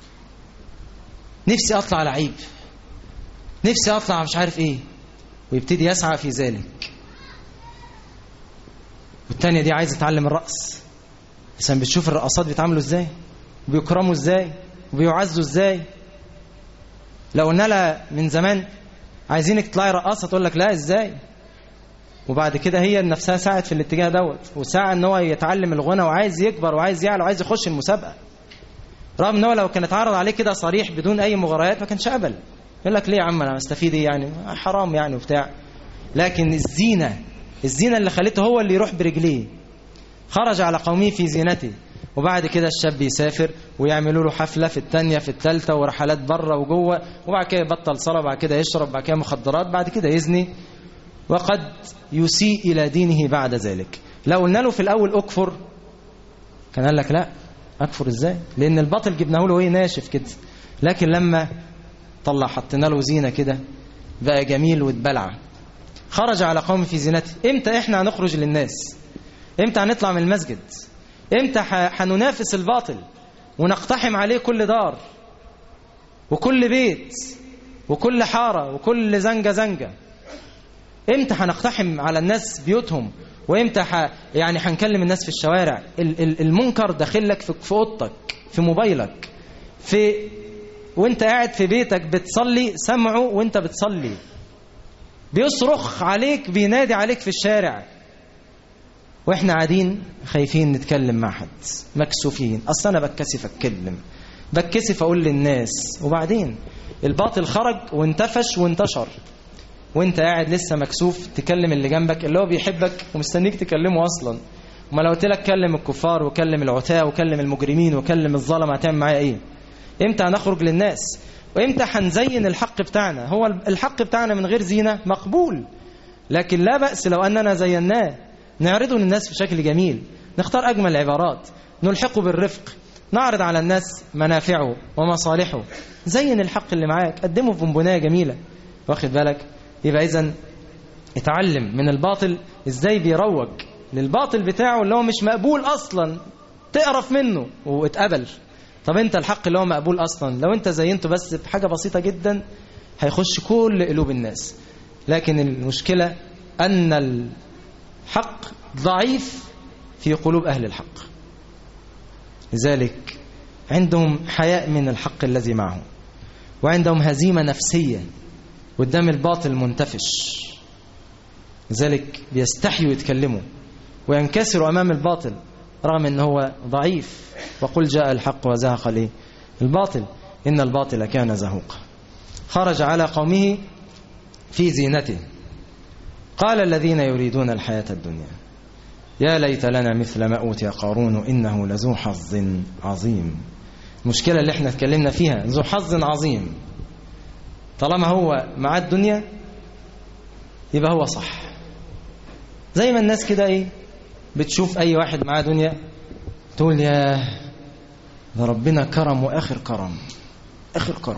نفسي اطلع لعيب نفسي اطلع مش عارف ايه ويبتدي يسعى في ذلك والتانية دي عايزة تتعلم الرقص عشان بتشوف الرقصات بيتعاملوا ازاي وبيكرموا ازاي وبيعزوا ازاي لو قلنا لها من زمان عايزينك تطلعي رقاصه تقول لك لا ازاي وبعد كده هي نفسها ساعد في الاتجاه دوت وساعة ان هو يتعلم الغنى وعايز يكبر وعايز يعلى وعايز يخش المسابقه رغم ان هو لو كان اتعرض عليه كده صريح بدون اي مغريات ما كانش قبل يقول لك ليه يا عم انا مستفيد ايه يعني حرام يعني وبتاع لكن الزينه الزينه اللي خلته هو اللي يروح برجليه خرج على قومه في زينته وبعد كده الشاب يسافر ويعملوا له حفله في الثانيه في الثالثه ورحلات بره وجوه وبعد كده يبطل صلاه وبعد كده يشرب بعد كده مخدرات بعد كده يزني وقد يسيء الى دينه بعد ذلك لو قلنا له في الاول اكفر كان قال لك لا اكفر ازاي لان الباطل جبناه له ايه ناشف كده لكن لما طلع حطينا له زينه كده بقى جميل واتبلع خرج على قوم في زينته امتى احنا هنخرج للناس امتى هنطلع من المسجد امتى هننافس الباطل ونقتحم عليه كل دار وكل بيت وكل حارة وكل زنجة زنجة امتى هنقتحم على الناس بيوتهم وامتى ح... يعني هنكلم الناس في الشوارع ال... ال... المنكر داخل لك في... في اوضتك في موبايلك في وانت قاعد في بيتك بتصلي سمعه وانت بتصلي بيصرخ عليك بينادي عليك في الشارع واحنا قاعدين خايفين نتكلم مع حد مكسوفين اصل انا بتكسف اتكلم بتكسف اقول للناس وبعدين الباطل خرج وانتفش وانتشر وانت قاعد لسه مكسوف تكلم اللي جنبك اللي هو بيحبك ومستنيك تكلمه اصلا وما لو قلت لك كلم الكفار وكلم العتاة وكلم المجرمين وكلم الظلم هتعمل معايا ايه امتى هنخرج للناس وامتى هنزين الحق بتاعنا هو الحق بتاعنا من غير زينة مقبول لكن لا بأس لو أننا زيناه نعرضه للناس بشكل جميل نختار أجمل العبارات نلحقه بالرفق نعرض على الناس منافعه ومصالحه زين الحق اللي معاك قدمه في بونبونايه جميلة واخد بالك يبقى إذا اتعلم من الباطل ازاي بيروج للباطل بتاعه اللي هو مش مقبول أصلا تقرف منه واتقبل طب انت الحق اللي هو مقبول أصلا لو انت زينته بس بحاجة بسيطة جدا هيخش كل قلوب الناس لكن المشكلة أن الحق ضعيف في قلوب أهل الحق لذلك عندهم حياء من الحق الذي معه وعندهم هزيمة نفسية قدام الباطل منتفش لذلك بيستحيوا يتكلموا وينكسروا أمام الباطل رغم أنه هو ضعيف وقل جاء الحق وزهق ليه الباطل إن الباطل كان زهوقا خرج على قومه في زينته قال الذين يريدون الحياة الدنيا يا ليت لنا مثل ما أوتي قارون إنه لذو حظ عظيم المشكلة اللي احنا اتكلمنا فيها ذو حظ عظيم طالما هو مع الدنيا يبقى هو صح زي ما الناس كده ايه بتشوف اي واحد معاه دنيا تقول يا ده ربنا كرم واخر كرم اخر كرم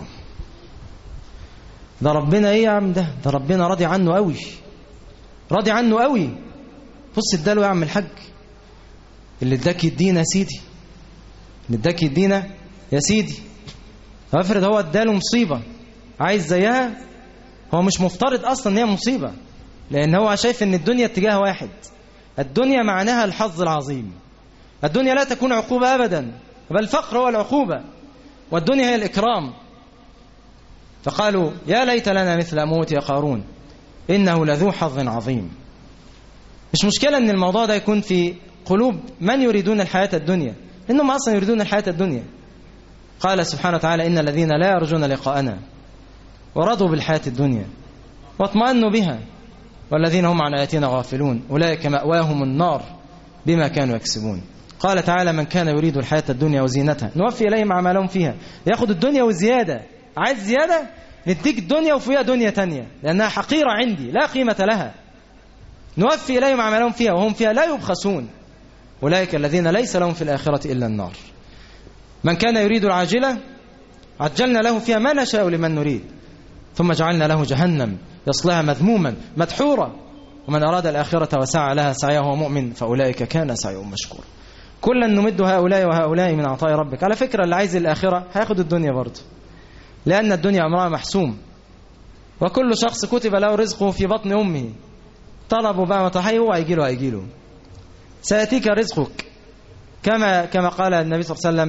ده ربنا ايه يا عم ده ده ربنا راضي عنه قوي راضي عنه قوي بص اداله يا عم الحاج اللي اداك يدينا يا سيدي اللي اداك يدينا يا سيدي افرض هو اداله مصيبه عايز زيها هو مش مفترض اصلا ان هي مصيبه لان هو شايف ان الدنيا اتجاه واحد الدنيا معناها الحظ العظيم الدنيا لا تكون عقوبه ابدا بل الفقر هو العقوبه والدنيا هي الاكرام فقالوا يا ليت لنا مثل موت يا قارون انه لذو حظ عظيم مش مشكله ان الموضوع ده يكون في قلوب من يريدون الحياه الدنيا لانهم اصلا يريدون الحياه الدنيا قال سبحانه وتعالى ان الذين لا يرجون لقاءنا ورضوا بالحياة الدنيا واطمأنوا بها والذين هم عن آياتنا غافلون أولئك مأواهم النار بما كانوا يكسبون قال تعالى من كان يريد الحياة الدنيا وزينتها نوفي إليهم أعمالهم فيها ياخد الدنيا وزيادة عايز زيادة نديك الدنيا وفيها دنيا تانية لأنها حقيرة عندي لا قيمة لها نوفي إليهم أعمالهم فيها وهم فيها لا يبخسون أولئك الذين ليس لهم في الآخرة إلا النار من كان يريد العاجلة عجلنا له فيها ما نشاء لمن نريد ثم جعلنا له جهنم يصلها مذموما مدحورا ومن أراد الآخرة وسعى لها سعيه وهو مؤمن فأولئك كان سعيهم مشكورا كلا نمد هؤلاء وهؤلاء من عطاء ربك على فكرة اللي عايز الآخرة هياخد الدنيا برضه لأن الدنيا أمرها محسوم وكل شخص كتب له رزقه في بطن أمه طلبوا بقى متحيه وهيجي له هيجي له سيأتيك رزقك كما كما قال النبي صلى الله عليه وسلم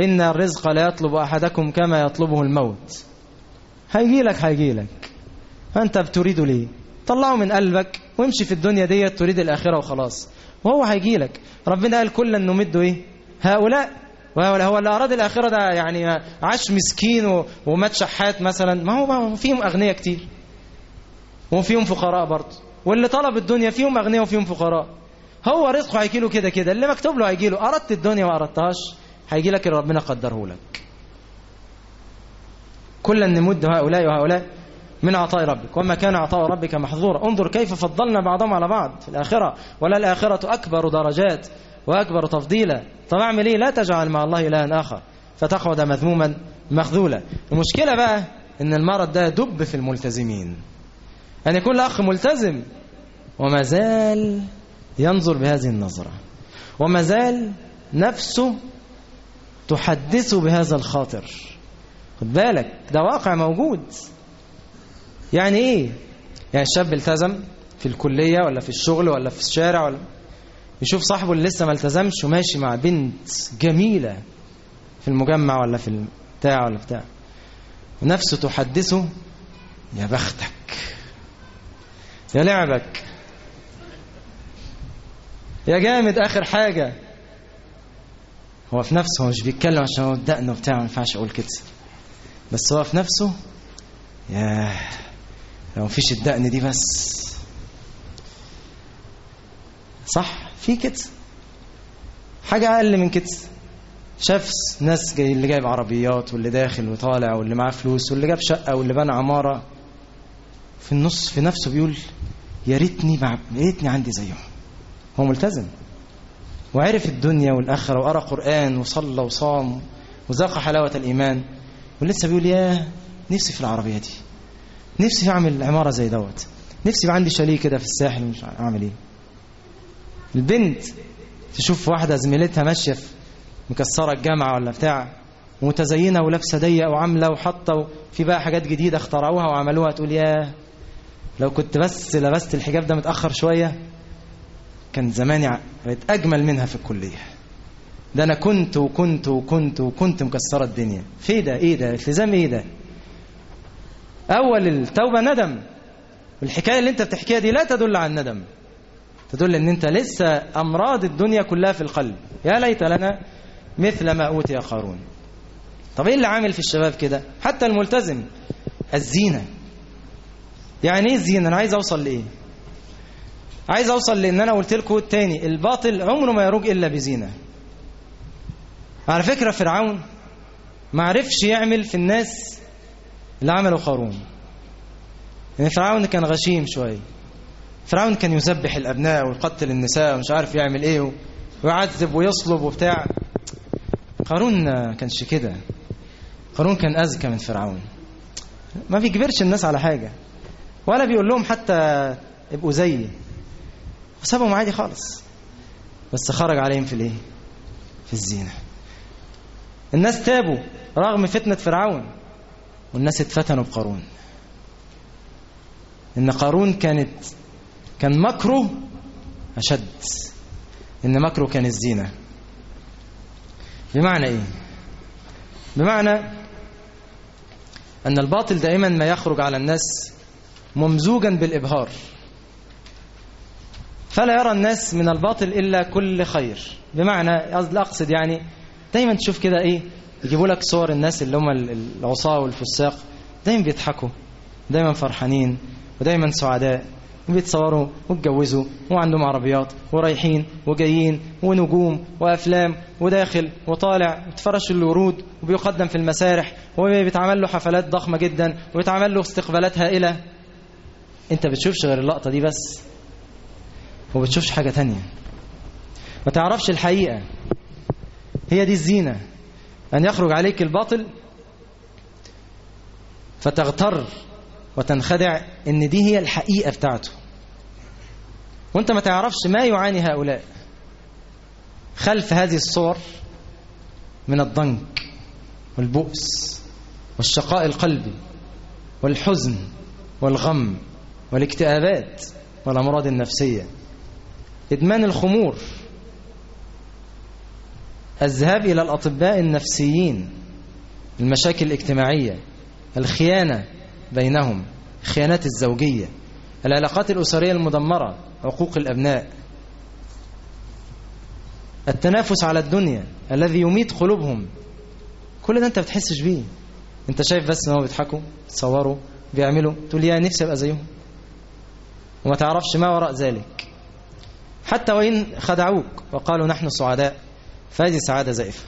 إن الرزق لا يطلب أحدكم كما يطلبه الموت هيجي لك هيجي لك أنت بتريد ليه طلعه من قلبك وامشي في الدنيا ديت تريد الآخرة وخلاص وهو هيجي لك ربنا قال كلا نمد إيه هؤلاء وهؤلاء هو اللي أراد الآخرة ده يعني عاش مسكين ومات شحات مثلا ما هو, ما هو فيهم أغنياء كتير وفيهم فقراء برضه واللي طلب الدنيا فيهم أغنياء وفيهم فقراء هو رزقه هيجي له كده كده اللي مكتوب له هيجي له أردت الدنيا ما أردتهاش هيجي لك اللي ربنا قدره لك كلا نمد هؤلاء وهؤلاء من عطاء ربك وما كان عطاء ربك محظورا انظر كيف فضلنا بعضهم على بعض في الآخرة ولا الآخرة أكبر درجات وأكبر تفضيلا طب أعمل إيه لا تجعل مع الله إلها آخر فتقعد مذموما مخذولا المشكلة بقى إن المرض ده دب في الملتزمين أن يكون الأخ ملتزم وما زال ينظر بهذه النظرة وما زال نفسه تحدث بهذا الخاطر خد بالك ده واقع موجود يعني ايه يعني الشاب التزم في الكلية ولا في الشغل ولا في الشارع ولا يشوف صاحبه اللي لسه ما التزمش وماشي مع بنت جميلة في المجمع ولا في البتاع ولا بتاع ونفسه تحدثه يا بختك يا لعبك يا جامد اخر حاجة هو في نفسه هو مش بيتكلم عشان هو الدقن وبتاع ما ينفعش اقول كده بس هو في نفسه ياه لو مفيش الدقن دي بس صح في كده حاجة أقل من كده شاف ناس جاي اللي جايب عربيات واللي داخل وطالع واللي معاه فلوس واللي جاب شقة واللي بنى عمارة في النص في نفسه بيقول يا ريتني مع... يا ريتني عندي زيهم هو ملتزم وعرف الدنيا والآخرة وقرأ قرآن وصلى وصام وذاق حلاوة الإيمان ولسه بيقول يا نفسي في العربية دي نفسي أعمل عمارة زي دوت نفسي يبقى عندي شاليه كده في الساحل مش أعمل إيه البنت تشوف واحدة زميلتها ماشية في مكسرة الجامعة ولا بتاع ومتزينة ولابسة ضيق وعاملة وحاطة في بقى حاجات جديدة اخترعوها وعملوها تقول ياه لو كنت بس لبست الحجاب ده متأخر شوية كان زماني بقيت أجمل منها في الكلية ده أنا كنت وكنت وكنت وكنت مكسرة الدنيا في ده إيه ده التزام إيه ده أول التوبة ندم والحكاية اللي أنت بتحكيها دي لا تدل على الندم تدل أن أنت لسه أمراض الدنيا كلها في القلب يا ليت لنا مثل ما أوتي قارون طب إيه اللي عامل في الشباب كده حتى الملتزم الزينة يعني إيه الزينة أنا عايز أوصل لإيه عايز أوصل لأن أنا قلت لكم تاني الباطل عمره ما يروج إلا بزينة على فكرة فرعون ما عرفش يعمل في الناس اللي عمله قارون يعني فرعون كان غشيم شوية فرعون كان يذبح الأبناء ويقتل النساء ومش عارف يعمل إيه ويعذب ويصلب وبتاع قارون كانش كده قارون كان أذكى من فرعون ما بيجبرش الناس على حاجة ولا بيقول لهم حتى ابقوا زيي وسابهم عادي خالص بس خرج عليهم في الايه في الزينة الناس تابوا رغم فتنة فرعون والناس اتفتنوا بقارون ان قارون كانت كان مكره أشد إن مكره كان الزينة بمعنى إيه بمعنى أن الباطل دائما ما يخرج على الناس ممزوجا بالإبهار فلا يرى الناس من الباطل إلا كل خير بمعنى أقصد يعني دايما تشوف كده إيه يجيبوا لك صور الناس اللي هم العصاة والفساق دايما بيضحكوا دايما فرحانين ودايما سعداء وبيتصوروا واتجوزوا وعندهم عربيات ورايحين وجايين ونجوم وافلام وداخل وطالع بتفرش الورود وبيقدم في المسارح وبيتعمل له حفلات ضخمه جدا وبيتعمل له استقبالات هائله انت بتشوفش غير اللقطه دي بس وما بتشوفش حاجه تانية ما تعرفش الحقيقه هي دي الزينه ان يخرج عليك الباطل فتغتر وتنخدع ان دي هي الحقيقة بتاعته وانت ما تعرفش ما يعاني هؤلاء خلف هذه الصور من الضنك والبؤس والشقاء القلبي والحزن والغم والاكتئابات والأمراض النفسية إدمان الخمور الذهاب إلى الأطباء النفسيين المشاكل الاجتماعية الخيانة بينهم الخيانات الزوجية العلاقات الأسرية المدمرة عقوق الأبناء التنافس على الدنيا الذي يميت قلوبهم كل ده انت بتحسش بيه انت شايف بس ان هو بيضحكوا بيتصوروا بيعملوا تقول يا نفسي ابقى زيهم وما تعرفش ما وراء ذلك حتى وإن خدعوك وقالوا نحن سعداء فهذه سعادة زائفة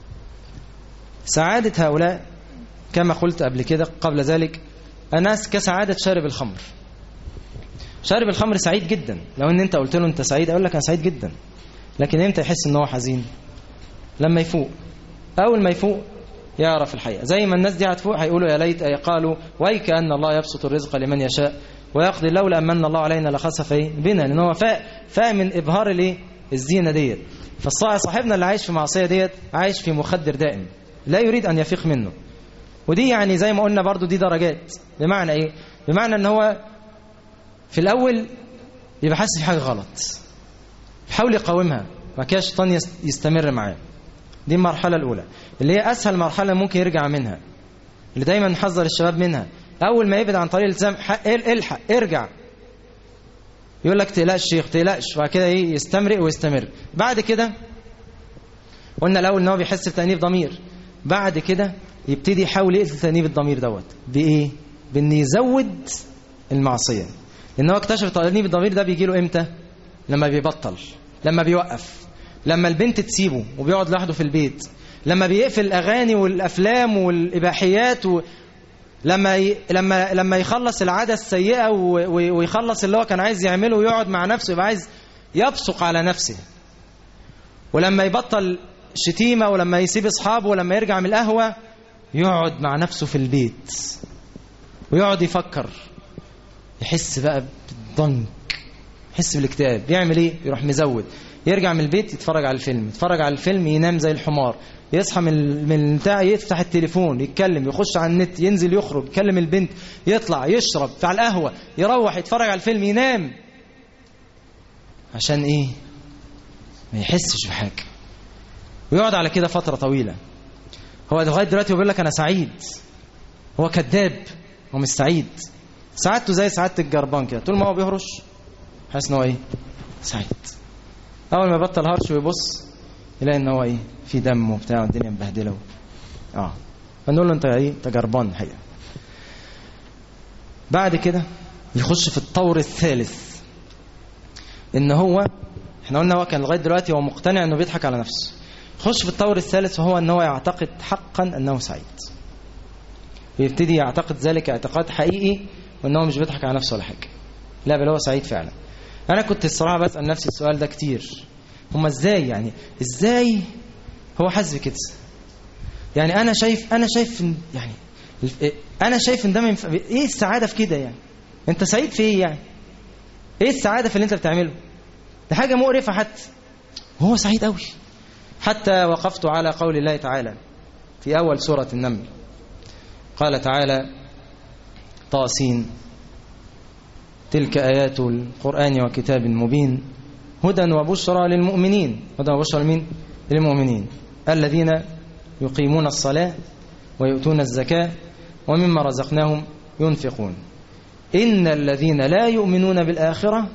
سعادة هؤلاء كما قلت قبل كده قبل ذلك الناس كسعادة شارب الخمر شارب الخمر سعيد جدا لو ان انت قلت له انت سعيد اقول لك انا سعيد جدا لكن امتى يحس ان هو حزين لما يفوق اول ما يفوق يعرف الحقيقه زي ما الناس دي هتفوق هيقولوا يا ليت قالوا ويك ان الله يبسط الرزق لمن يشاء ويقضي لولا امن الله علينا لخسف ايه بنا لان هو فاق فاق من ابهار الايه الزينه ديت فصاحبنا اللي عايش في معصيه ديت عايش في مخدر دائم لا يريد ان يفيق منه ودي يعني زي ما قلنا برضو دي درجات بمعنى ايه بمعنى ان هو في الاول يبقى حاسس في حاجه غلط يحاول يقاومها ما كده الشيطان يستمر معاه دي المرحله الاولى اللي هي اسهل مرحله ممكن يرجع منها اللي دايما نحذر الشباب منها اول ما يبعد عن طريق الالتزام الحق ارجع يقول لك تقلقش شيخ تقلقش وبعد كده ايه يستمرئ ويستمر بعد كده قلنا الاول ان هو بيحس بتانيب ضمير بعد كده يبتدي يحاول يقتل تانيب الضمير دوت بايه بان يزود المعصيه لان هو اكتشف تانيب الضمير ده بيجي له امتى لما بيبطل لما بيوقف لما البنت تسيبه وبيقعد لوحده في البيت لما بيقفل الاغاني والافلام والاباحيات و... لما ي... لما لما يخلص العاده السيئه و... و... ويخلص اللي هو كان عايز يعمله ويقعد مع نفسه يبقى عايز يبصق على نفسه ولما يبطل شتيمه ولما يسيب اصحابه ولما يرجع من القهوه يقعد مع نفسه في البيت ويقعد يفكر يحس بقى بالضنك يحس بالاكتئاب يعمل ايه يروح مزود يرجع من البيت يتفرج على الفيلم يتفرج على الفيلم ينام زي الحمار يصحى من من بتاع يفتح التليفون يتكلم يخش على النت ينزل يخرج يكلم البنت يطلع يشرب على القهوه يروح يتفرج على الفيلم ينام عشان ايه ما يحسش بحاجه ويقعد على كده فتره طويله هو لغايه دلوقتي بيقول لك انا سعيد هو كذاب هو مش سعيد سعادته زي سعاده الجربان كده طول ما هو بيهرش حاسس ان هو ايه سعيد اول ما يبطل هرش ويبص يلاقي ان هو ايه في دم وبتاع والدنيا مبهدله و... اه فنقول له انت ايه انت جربان الحقيقه بعد كده يخش في الطور الثالث ان هو احنا قلنا هو كان لغايه دلوقتي هو مقتنع انه بيضحك على نفسه يخش في الطور الثالث وهو ان هو يعتقد حقا انه سعيد ويبتدي يعتقد ذلك اعتقاد حقيقي وان هو مش بيضحك على نفسه ولا حاجه لا بل هو سعيد فعلا انا كنت الصراحه بسال نفسي السؤال ده كتير هما ازاي يعني ازاي هو حاسس بكده يعني انا شايف انا شايف إن يعني انا شايف ان ده ينفع ايه السعاده في كده يعني انت سعيد في ايه يعني ايه السعاده في اللي انت بتعمله ده حاجه مقرفه حتى وهو سعيد قوي حتى وقفت على قول الله تعالى في اول سوره النمل قال تعالى طاسين تلك آيات القرآن وكتاب مبين هدى وبشرى للمؤمنين هدى وبشرى لمين؟ للمؤمنين الذين يقيمون الصلاة ويؤتون الزكاة ومما رزقناهم ينفقون إن الذين لا يؤمنون بالآخرة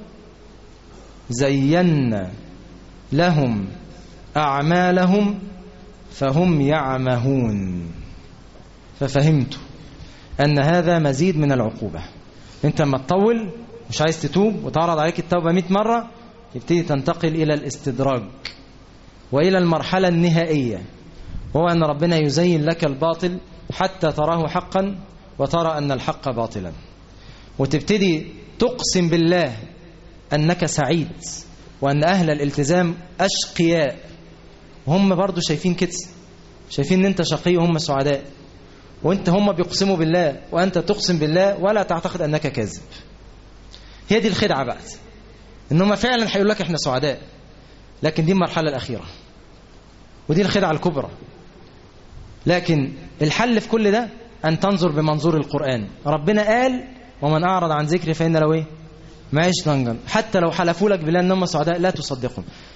زينا لهم أعمالهم فهم يعمهون ففهمت أن هذا مزيد من العقوبة أنت لما تطول مش عايز تتوب وتعرض عليك التوبة 100 مرة يبتدي تنتقل إلى الاستدراج وإلى المرحلة النهائية وهو أن ربنا يزين لك الباطل حتى تراه حقا وترى أن الحق باطلا وتبتدي تقسم بالله أنك سعيد وأن أهل الالتزام أشقياء وهم برضو شايفين كده شايفين أن أنت شقي وهم سعداء وأنت هم بيقسموا بالله وأنت تقسم بالله ولا تعتقد أنك كاذب هي دي الخدعة بقى ان هم فعلا هيقول لك احنا سعداء لكن دي المرحلة الأخيرة ودي الخدعة الكبرى لكن الحل في كل ده أن تنظر بمنظور القرآن ربنا قال ومن أعرض عن ذكري فإن له إيه معيش ضنجا حتى لو حلفوا لك بالله أنهم سعداء لا تصدقهم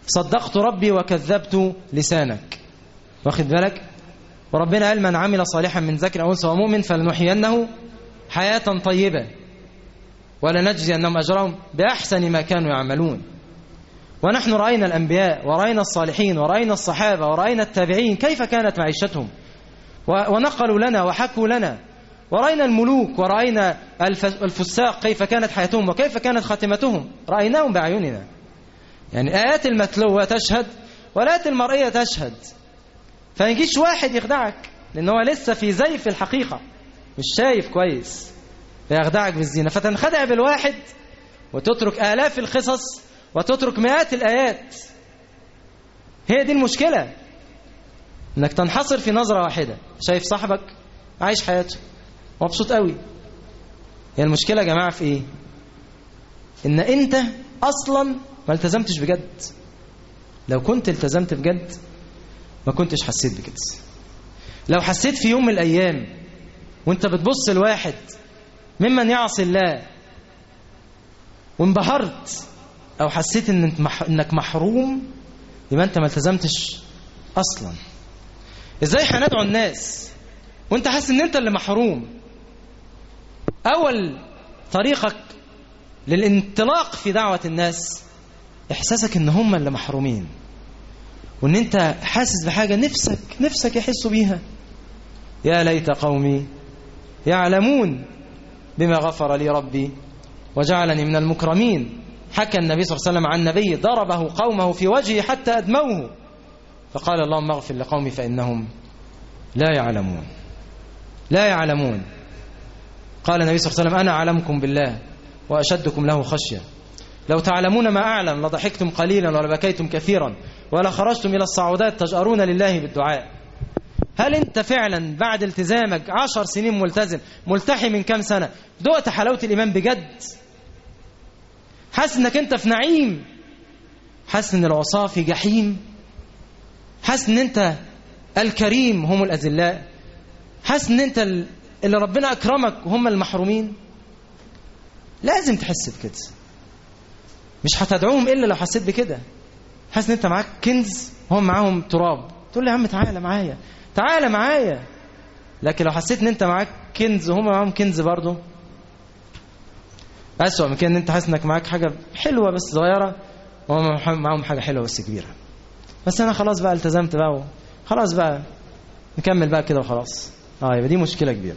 صدقت ربي وكذبت لسانك واخد بالك وربنا قال من عمل صالحا من ذكر أو أنثى ومؤمن فلنحيينه حياة طيبة ولنجزينهم أجرهم بأحسن ما كانوا يعملون ونحن رأينا الأنبياء ورأينا الصالحين ورأينا الصحابة ورأينا التابعين كيف كانت معيشتهم ونقلوا لنا وحكوا لنا ورأينا الملوك ورأينا الفساق كيف كانت حياتهم وكيف كانت خاتمتهم رأيناهم بأعيننا يعني آيات المتلوة تشهد والآيات المرئية تشهد فيجيش واحد يخدعك لأن هو لسه في زيف الحقيقة مش شايف كويس فيخدعك بالزينة فتنخدع بالواحد وتترك آلاف القصص وتترك مئات الآيات هي دي المشكلة انك تنحصر في نظرة واحدة شايف صاحبك عايش حياته مبسوط قوي هي المشكلة يا جماعة في ايه ان انت اصلا ما التزمتش بجد لو كنت التزمت بجد ما كنتش حسيت بكده لو حسيت في يوم من الايام وانت بتبص لواحد ممن يعصي الله وانبهرت او حسيت ان انك محروم يبقى انت ما التزمتش اصلا ازاي هندعو الناس وانت حاسس ان انت اللي محروم اول طريقك للانطلاق في دعوة الناس احساسك ان هم اللي محرومين وان انت حاسس بحاجة نفسك نفسك يحسوا بيها يا ليت قومي يعلمون بما غفر لي ربي وجعلني من المكرمين حكى النبي صلى الله عليه وسلم عن نبي ضربه قومه في وجهه حتى أدموه فقال اللهم اغفر لقومي فإنهم لا يعلمون لا يعلمون قال النبي صلى الله عليه وسلم أنا أعلمكم بالله وأشدكم له خشية لو تعلمون ما أعلم لضحكتم قليلا ولبكيتم كثيرا ولا خرجتم إلى الصعودات تجأرون لله بالدعاء هل أنت فعلا بعد التزامك عشر سنين ملتزم ملتحي من كام سنة دقت حلاوة الإيمان بجد حاسس انك انت في نعيم حاسس ان العصاة في جحيم حاسس ان انت الكريم هم الأذلاء حاسس ان انت اللي ربنا أكرمك هم المحرومين لازم تحس بكده مش هتدعوهم إلا لو حسيت بكده حاسس ان انت معاك كنز وهم معاهم تراب تقول لي يا عم تعالى معايا تعالى معايا لكن لو حسيت ان انت معاك كنز وهم معاهم كنز برضه أسوأ من كده ان انت حاسس انك معاك حاجة حلوة بس صغيرة وهم معاهم حاجة حلوة بس كبيرة بس انا خلاص بقى التزمت بقى خلاص بقى نكمل بقى كده وخلاص اه يبقى دي مشكلة كبيرة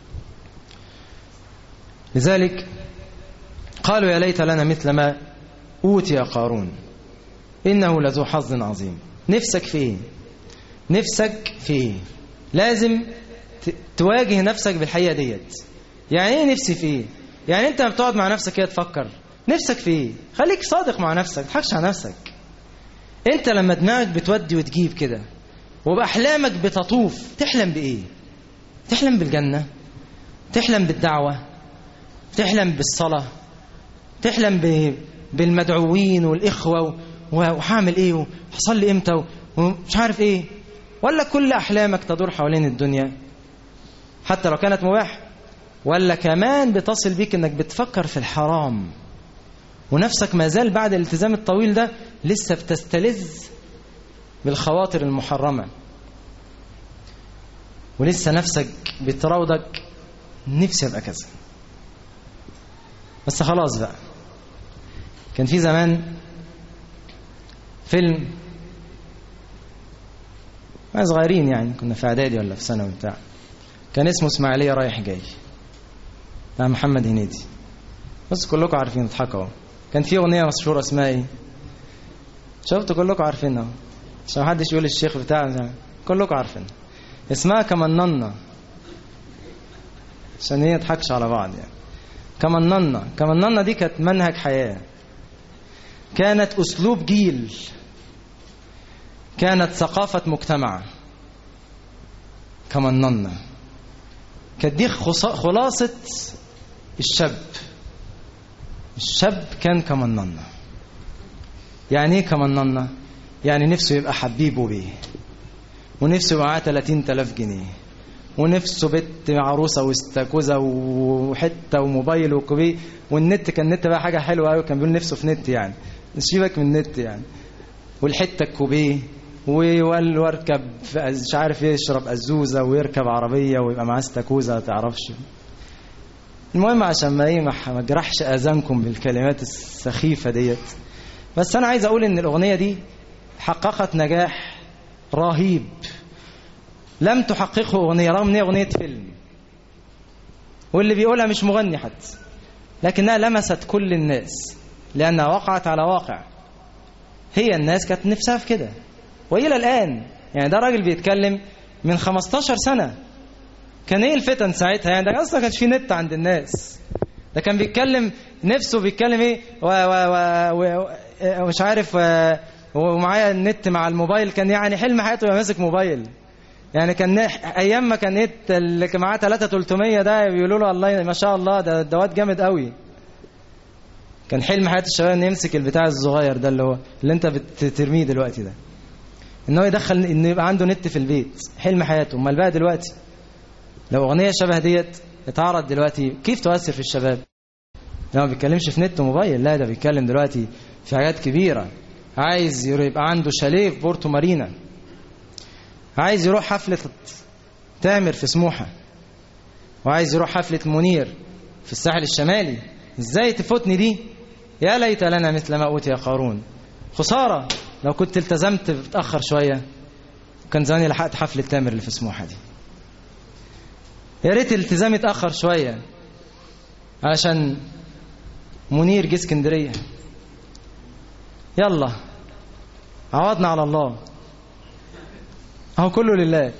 لذلك قالوا يا ليت لنا مثل ما أوتي قارون إنه لذو حظ عظيم نفسك في إيه نفسك في إيه لازم تواجه نفسك بالحقيقة ديت يعني إيه نفسي في إيه يعني أنت بتقعد مع نفسك كده تفكر نفسك في إيه خليك صادق مع نفسك تضحكش على نفسك أنت لما دماغك بتودي وتجيب كده وبأحلامك بتطوف تحلم بإيه تحلم بالجنة تحلم بالدعوة تحلم بالصلاة تحلم ب... بالمدعوين والإخوة وهعمل إيه وحصل لي إمتى ومش عارف إيه ولا كل أحلامك تدور حوالين الدنيا حتى لو كانت مباح ولا كمان بتصل بيك إنك بتفكر في الحرام ونفسك ما زال بعد الالتزام الطويل ده لسه بتستلذ بالخواطر المحرمة ولسه نفسك بتراودك نفسي ابقى كذا بس خلاص بقى كان في زمان فيلم ما صغيرين يعني كنا في اعدادي ولا في ثانوي بتاع كان اسمه اسماعيليه رايح جاي بتاع محمد هنيدي بس كلكم عارفين اضحكوا كان في اغنيه مشهوره اسمها ايه شفتوا كلكم عارفينها عشان محدش يقول الشيخ بتاعنا كلكم عارفين اسمها كمننا عشان هي تضحكش على بعض يعني كمننا كمننا دي كانت منهج حياة كانت أسلوب جيل كانت ثقافة مجتمع كمننا كانت دي خلاصة الشاب الشاب كان كمننا يعني ايه كمننا يعني نفسه يبقى حبيبه بيه ونفسه يبقى معاه 30000 جنيه ونفسه بنت عروسه واستاكوزه وحته وموبايل وكوبي والنت كان النت بقى حاجه حلوه قوي كان بيقول نفسه في نت يعني سيبك من النت يعني والحته الكوبيه ويقول واركب مش عارف يشرب ازوزه ويركب عربيه ويبقى معاه استاكوزه ما تعرفش المهم عشان ما ايه ما اجرحش اذانكم بالكلمات السخيفه ديت بس انا عايز اقول ان الاغنيه دي حققت نجاح رهيب لم تحققه اغنيه رغم ان هي اغنيه فيلم واللي بيقولها مش مغني حتى لكنها لمست كل الناس لانها وقعت على واقع هي الناس كانت نفسها في كده والى الان يعني ده راجل بيتكلم من 15 سنه كان ايه الفتن ساعتها يعني ده اصلا كانش في نت عند الناس ده كان بيتكلم نفسه بيتكلم ايه و و و و مش عارف و ومعايا النت مع الموبايل كان يعني حلم حياته يبقى ماسك موبايل يعني كان ايام ما كان نت اللي كان معاه 3 300 ده بيقولوا له الله ما شاء الله ده دوات جامد قوي كان حلم حياه الشباب ان يمسك البتاع الصغير ده اللي هو اللي انت بترميه دلوقتي ده ان هو يدخل ان يبقى عنده نت في البيت حلم حياته امال بقى دلوقتي لو اغنيه شبه ديت اتعرض دلوقتي كيف تؤثر في الشباب لا ما بيتكلمش في نت وموبايل لا ده بيتكلم دلوقتي في حاجات كبيره عايز يبقى عنده شاليه في بورتو مارينا عايز يروح حفله تامر في سموحه وعايز يروح حفله منير في الساحل الشمالي ازاي تفوتني دي يا ليت لنا مثل ما اوتي قارون خساره لو كنت التزمت متاخر شويه كان زماني لحقت حفله تامر اللي في سموحه دي يا ريت الالتزام يتاخر شويه علشان منير جه اسكندريه يلا عوضنا على الله اهو كله لله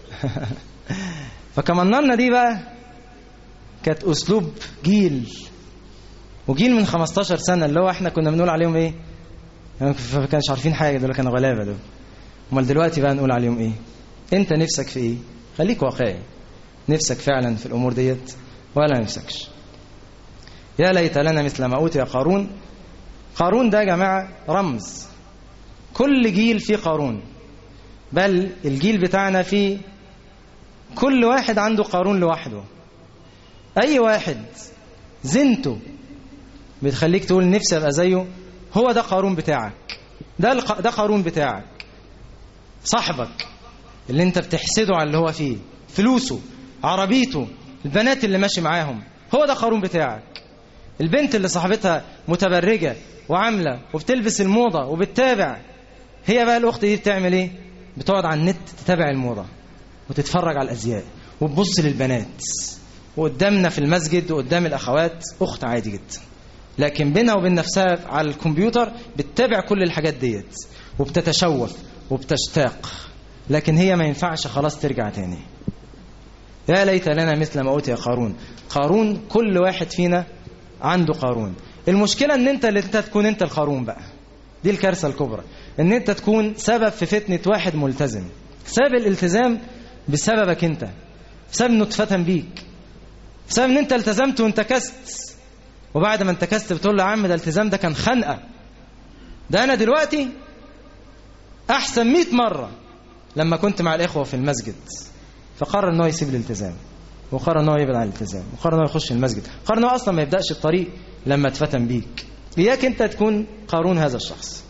فكمننا دي بقى كانت اسلوب جيل وجيل من 15 سنه اللي هو احنا كنا بنقول عليهم ايه ما كانش عارفين حاجه دول كانوا غلابه دول امال دلوقتي بقى نقول عليهم ايه انت نفسك في ايه خليك واقعي نفسك فعلا في الامور ديت ولا نفسكش يا ليت لنا مثل ما اوتي قارون قارون ده يا جماعه رمز كل جيل فيه قارون بل الجيل بتاعنا فيه كل واحد عنده قارون لوحده اي واحد زنته بتخليك تقول نفسي ابقى زيه هو ده قارون بتاعك ده الق... ده قارون بتاعك صاحبك اللي انت بتحسده على اللي هو فيه فلوسه عربيته البنات اللي ماشي معاهم هو ده قارون بتاعك البنت اللي صاحبتها متبرجة وعاملة وبتلبس الموضة وبتتابع هي بقى الأخت دي بتعمل إيه؟ بتقعد على النت تتابع الموضة وتتفرج على الأزياء وتبص للبنات وقدامنا في المسجد وقدام الأخوات أخت عادي جدا لكن بينها وبين نفسها على الكمبيوتر بتتابع كل الحاجات ديت وبتتشوف وبتشتاق لكن هي ما ينفعش خلاص ترجع تاني يا ليت لنا مثل ما أوتي قارون قارون كل واحد فينا عنده قارون المشكلة ان انت اللي انت تكون انت القارون بقى دي الكارثة الكبرى ان انت تكون سبب في فتنة واحد ملتزم سبب الالتزام بسببك انت بسبب انه اتفتن بيك بسبب ان انت التزمت وانتكست وبعد ما انتكست بتقول له يا عم ده الالتزام ده كان خنقة ده انا دلوقتي احسن 100 مرة لما كنت مع الاخوة في المسجد فقرر ان هو يسيب الالتزام وقرر ان هو يبعد عن الالتزام وقرر ان هو يخش المسجد قرر ان هو اصلا ما يبداش الطريق لما اتفتن بيك اياك انت تكون قارون هذا الشخص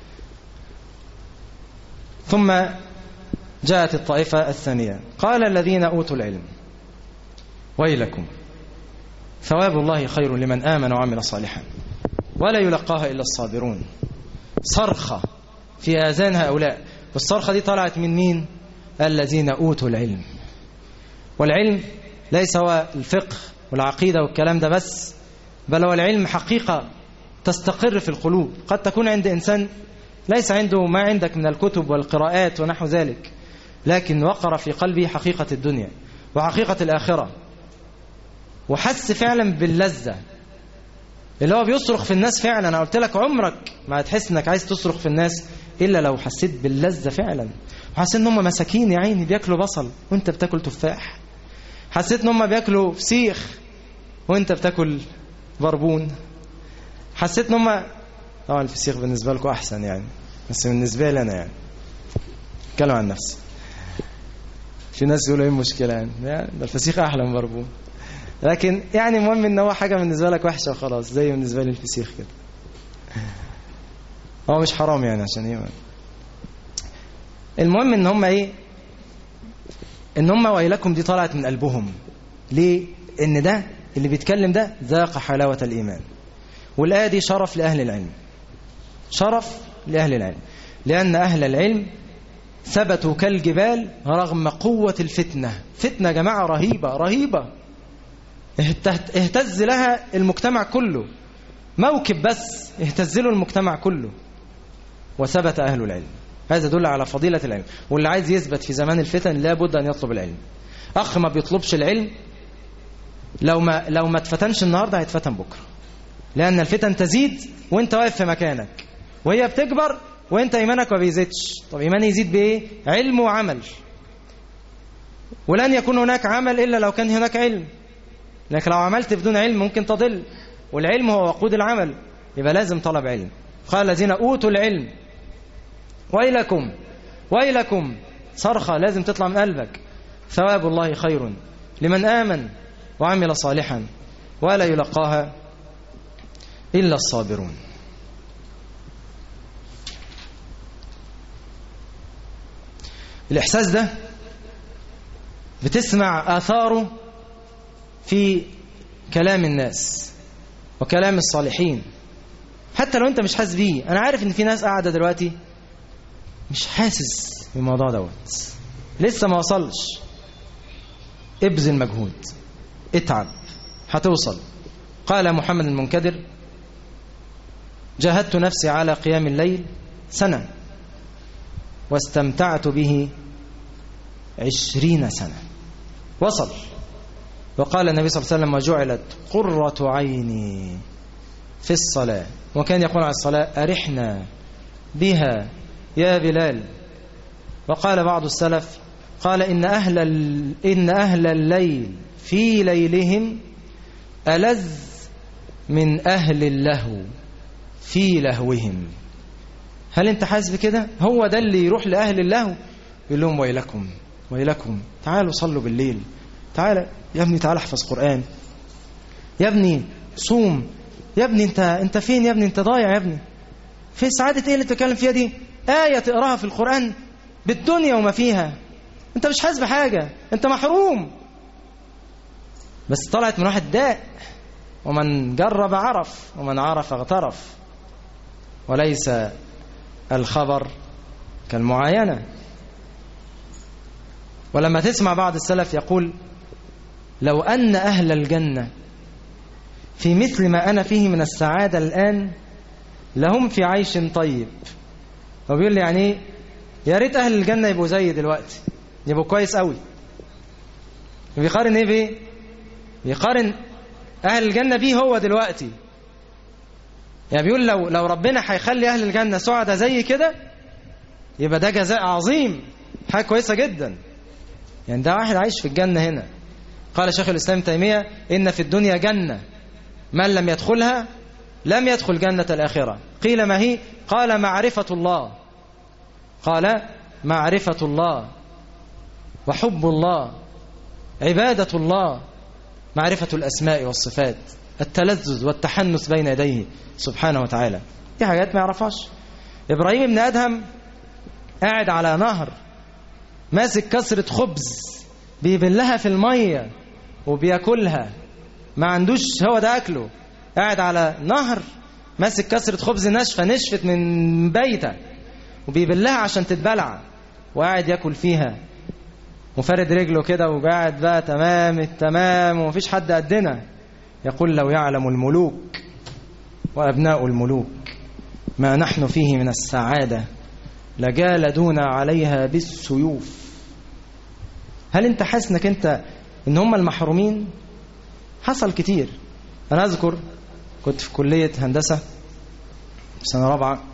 ثم جاءت الطائفة الثانية قال الذين أوتوا العلم ويلكم ثواب الله خير لمن آمن وعمل صالحا ولا يلقاها إلا الصابرون صرخة في آذان هؤلاء والصرخة دي طلعت من مين الذين أوتوا العلم والعلم ليس هو الفقه والعقيدة والكلام ده بس بل هو العلم حقيقة تستقر في القلوب قد تكون عند إنسان ليس عنده ما عندك من الكتب والقراءات ونحو ذلك لكن وقر في قلبه حقيقة الدنيا وحقيقة الآخرة وحس فعلا باللذة اللي هو بيصرخ في الناس فعلا أنا قلت لك عمرك ما هتحس إنك عايز تصرخ في الناس إلا لو حسيت باللذة فعلا وحسيت إن هم مساكين يا عيني بياكلوا بصل وأنت بتاكل تفاح حسيت إن هم بياكلوا فسيخ وأنت بتاكل بربون حسيت إن هم طبعا الفسيخ بالنسبة لكم أحسن يعني بس بالنسبة لي أنا يعني اتكلم عن نفسي في ناس يقولوا ايه المشكلة يعني ده الفسيخ أحلى من بربون لكن يعني المهم ان هو حاجة بالنسبة لك وحشة وخلاص زي بالنسبة لي الفسيخ كده هو مش حرام يعني عشان ايه المهم ان هم ايه ان هم ويلكم دي طلعت من قلبهم ليه ان ده اللي بيتكلم ده ذاق حلاوة الإيمان والآية دي شرف لأهل العلم شرف لأهل العلم لأن أهل العلم ثبتوا كالجبال رغم قوة الفتنة فتنة يا جماعة رهيبة رهيبة اهتز لها المجتمع كله موكب بس اهتز له المجتمع كله وثبت أهل العلم هذا يدل على فضيلة العلم واللي عايز يثبت في زمان الفتن لابد أن يطلب العلم أخ ما بيطلبش العلم لو ما لو ما اتفتنش النهارده هيتفتن بكره لأن الفتن تزيد وانت واقف في مكانك وهي بتكبر وانت ايمانك ما بيزيدش طب ايمان يزيد بايه علم وعمل ولن يكون هناك عمل الا لو كان هناك علم لكن لو عملت بدون علم ممكن تضل والعلم هو وقود العمل يبقى لازم طلب علم قال الذين اوتوا العلم ويلكم ويلكم صرخه لازم تطلع من قلبك ثواب الله خير لمن آمن وعمل صالحا ولا يلقاها إلا الصابرون الإحساس ده بتسمع آثاره في كلام الناس وكلام الصالحين حتى لو انت مش حاسس بيه انا عارف ان في ناس قاعده دلوقتي مش حاسس بالموضوع دوت لسه ما وصلش ابذل مجهود اتعب هتوصل قال محمد المنكدر جاهدت نفسي على قيام الليل سنة واستمتعت به عشرين سنة وصل وقال النبي صلى الله عليه وسلم وجعلت قرة عيني في الصلاة وكان يقول على الصلاة أرحنا بها يا بلال وقال بعض السلف قال إن أهل, إن أهل الليل في ليلهم ألذ من أهل اللهو في لهوهم هل انت حاسس بكده هو ده اللي يروح لأهل اللهو يقول لهم ويلكم ويلكم تعالوا صلوا بالليل تعال يا ابني تعال احفظ قرآن يا ابني صوم يا ابني انت انت فين يا ابني انت ضايع يا ابني في سعادة ايه اللي بتتكلم فيها دي آية تقراها في القرآن بالدنيا وما فيها انت مش حاسس بحاجة انت محروم بس طلعت من واحد داء ومن جرب عرف ومن عرف اغترف وليس الخبر كالمعاينة ولما تسمع بعض السلف يقول لو أن أهل الجنة في مثل ما أنا فيه من السعادة الآن لهم في عيش طيب هو بيقول لي يعني ايه يا ريت أهل الجنة يبقوا زي دلوقتي يبقوا كويس قوي بيقارن ايه بايه بيقارن أهل الجنة بيه هو دلوقتي يعني بيقول لو لو ربنا هيخلي أهل الجنة سعداء زي كده يبقى ده جزاء عظيم حاجة كويسة جدا يعني ده واحد عايش في الجنة هنا قال شيخ الإسلام تيمية إن في الدنيا جنة من لم يدخلها لم يدخل جنة الآخرة قيل ما هي قال معرفة الله قال معرفة الله وحب الله عبادة الله معرفة الأسماء والصفات التلذذ والتحنث بين يديه سبحانه وتعالى دي حاجات ما يعرفهاش إبراهيم ابن أدهم قاعد على نهر ماسك كسرة خبز بيبلها في المية وبياكلها ما عندوش هو ده أكله قاعد على نهر ماسك كسرة خبز ناشفة نشفت من بيته وبيبلها عشان تتبلع وقاعد ياكل فيها وفرد رجله كده وقاعد بقى تمام التمام ومفيش حد قدنا يقول لو يعلم الملوك وأبناء الملوك ما نحن فيه من السعادة لجالدونا عليها بالسيوف هل انت حاسس انك انت ان هم المحرومين حصل كتير انا اذكر كنت في كلية هندسة سنة رابعة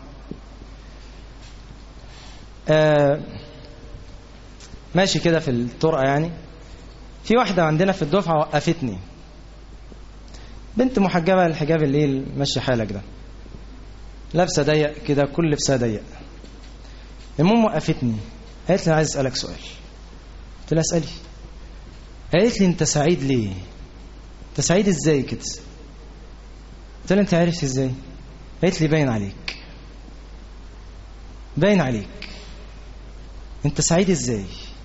آه ماشي كده في الطرقة يعني في واحدة عندنا في الدفعة وقفتني بنت محجبة الحجاب الليل ماشي حالك ده لابسة ضيق كده كل لبسها ضيق المهم وقفتني قالت لي أنا عايز أسألك سؤال قلت لها اسألي قالت لي أنت سعيد ليه أنت سعيد إزاي كده قلت لها أنت عارف إزاي قالت لي باين عليك باين عليك انت سعيد ازاي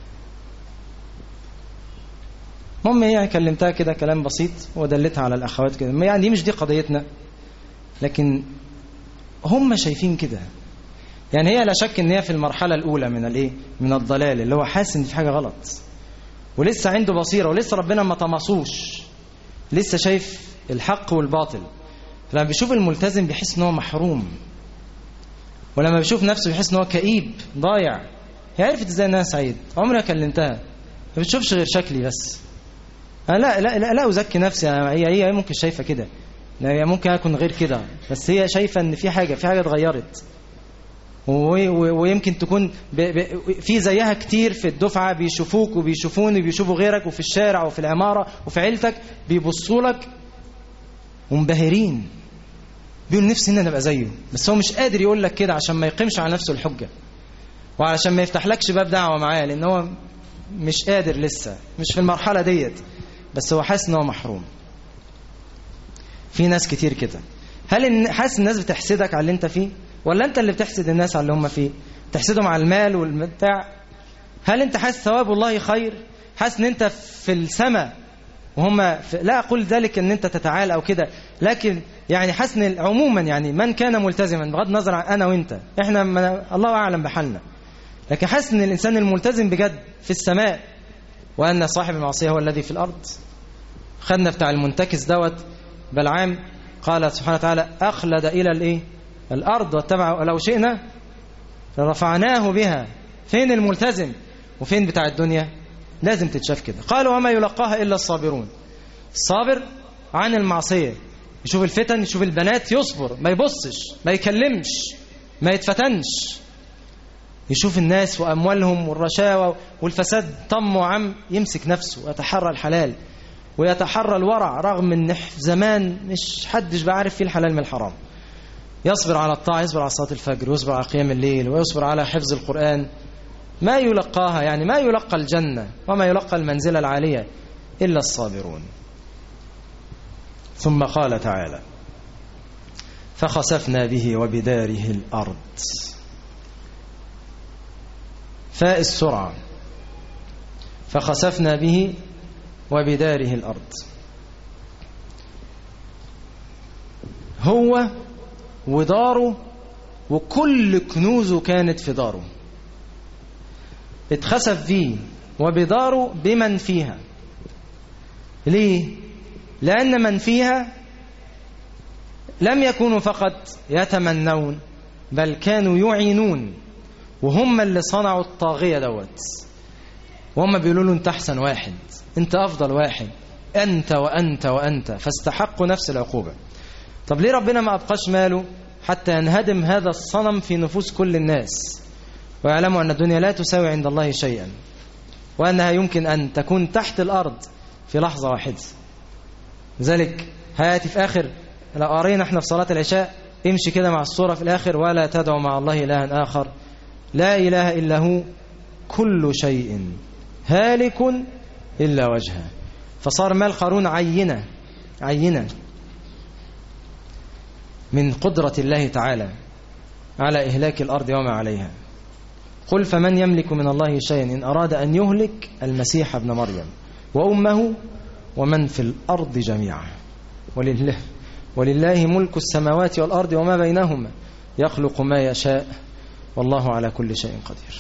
المهم هي كلمتها كده كلام بسيط ودلتها على الاخوات كده يعني دي مش دي قضيتنا لكن هم شايفين كده يعني هي لا شك ان هي في المرحله الاولى من الايه من الضلال اللي هو حاسس ان في حاجه غلط ولسه عنده بصيره ولسه ربنا ما طمسوش لسه شايف الحق والباطل فلما بيشوف الملتزم بيحس ان هو محروم ولما بيشوف نفسه بيحس ان هو كئيب ضايع هي عرفت ازاي انها سعيد عمرها كلمتها ما بتشوفش غير شكلي بس أنا لا لا لا, لا ازكي نفسي هي هي ممكن شايفه كده هي ممكن اكون غير كده بس هي شايفه ان في حاجه في حاجه اتغيرت ويمكن تكون في زيها كتير في الدفعة بيشوفوك وبيشوفوني وبيشوفوا غيرك وفي الشارع وفي العمارة وفي عيلتك بيبصوا لك ومنبهرين بيقول نفسي ان انا ابقى زيه بس هو مش قادر يقول لك كده عشان ما يقيمش على نفسه الحجة وعلشان ما يفتحلكش باب دعوة معاه لان هو مش قادر لسه مش في المرحلة ديت بس هو حاسس ان هو محروم في ناس كتير كده هل حاسس الناس بتحسدك على اللي انت فيه ولا انت اللي بتحسد الناس على اللي هم فيه تحسدهم على المال والمتاع هل انت حاسس ثواب الله خير حاسس ان انت في السماء وهم في لا اقول ذلك ان انت تتعالى او كده لكن يعني حاسس ان عموما يعني من كان ملتزما بغض النظر عن انا وانت احنا الله اعلم بحالنا لكن حاسس ان الانسان الملتزم بجد في السماء وان صاحب المعصيه هو الذي في الارض خدنا بتاع المنتكس دوت بلعام قال سبحانه وتعالى اخلد الى الايه الأرض واتبع لو شئنا لرفعناه بها فين الملتزم وفين بتاع الدنيا لازم تتشاف كده قالوا وما يلقاها إلا الصابرون الصابر عن المعصية يشوف الفتن يشوف البنات يصبر ما يبصش ما يكلمش ما يتفتنش يشوف الناس وأموالهم والرشاوى والفساد طم وعم يمسك نفسه ويتحرى الحلال ويتحرى الورع رغم ان في زمان مش حدش بعرف فيه الحلال من الحرام يصبر على الطاعة يصبر على صلاة الفجر ويصبر على قيام الليل ويصبر على حفظ القرآن ما يلقاها يعني ما يلقى الجنة وما يلقى المنزلة العالية إلا الصابرون ثم قال تعالى فخسفنا به وبداره الأرض فاء السرعة فخسفنا به وبداره الأرض هو وداره وكل كنوزه كانت في داره اتخسف فيه وبداره بمن فيها ليه لأن من فيها لم يكونوا فقط يتمنون بل كانوا يعينون وهم اللي صنعوا الطاغية دوت وهم بيقولوا له انت احسن واحد انت افضل واحد انت وانت وانت فاستحقوا نفس العقوبة طب ليه ربنا ما ابقاش ماله حتى ينهدم هذا الصنم في نفوس كل الناس ويعلموا أن الدنيا لا تساوي عند الله شيئا وأنها يمكن أن تكون تحت الأرض في لحظة واحدة لذلك هياتي في آخر لو قرينا احنا في صلاة العشاء امشي كده مع الصورة في الآخر ولا تدعو مع الله إلها آخر لا إله إلا هو كل شيء هالك إلا وجهه فصار مال قارون عينة عينة من قدرة الله تعالى على إهلاك الأرض وما عليها قل فمن يملك من الله شيئا إن أراد أن يهلك المسيح ابن مريم وأمه ومن في الأرض جميعا ولله, ولله ملك السماوات والأرض وما بينهما يخلق ما يشاء والله على كل شيء قدير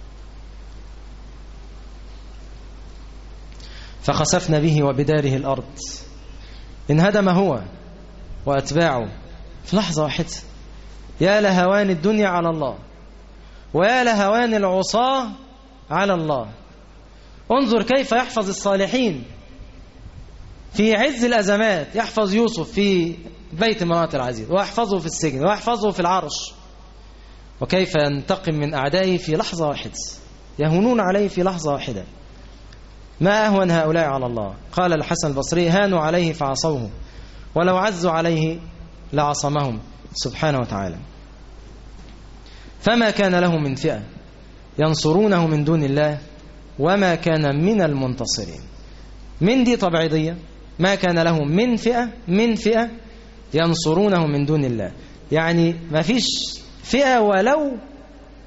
فخسفنا به وبداره الأرض انهدم هو وأتباعه في لحظة واحدة يا لهوان الدنيا على الله ويا لهوان العصاة على الله انظر كيف يحفظ الصالحين في عز الأزمات يحفظ يوسف في بيت امرأة العزيز ويحفظه في السجن ويحفظه في العرش وكيف ينتقم من أعدائه في لحظة واحدة يهونون عليه في لحظة واحدة ما أهون هؤلاء على الله قال الحسن البصري هانوا عليه فعصوه ولو عزوا عليه لعصمهم سبحانه وتعالى فما كان له من فئة ينصرونه من دون الله وما كان من المنتصرين من دي طبيعية ما كان له من فئة من فئة ينصرونه من دون الله يعني ما فيش فئة ولو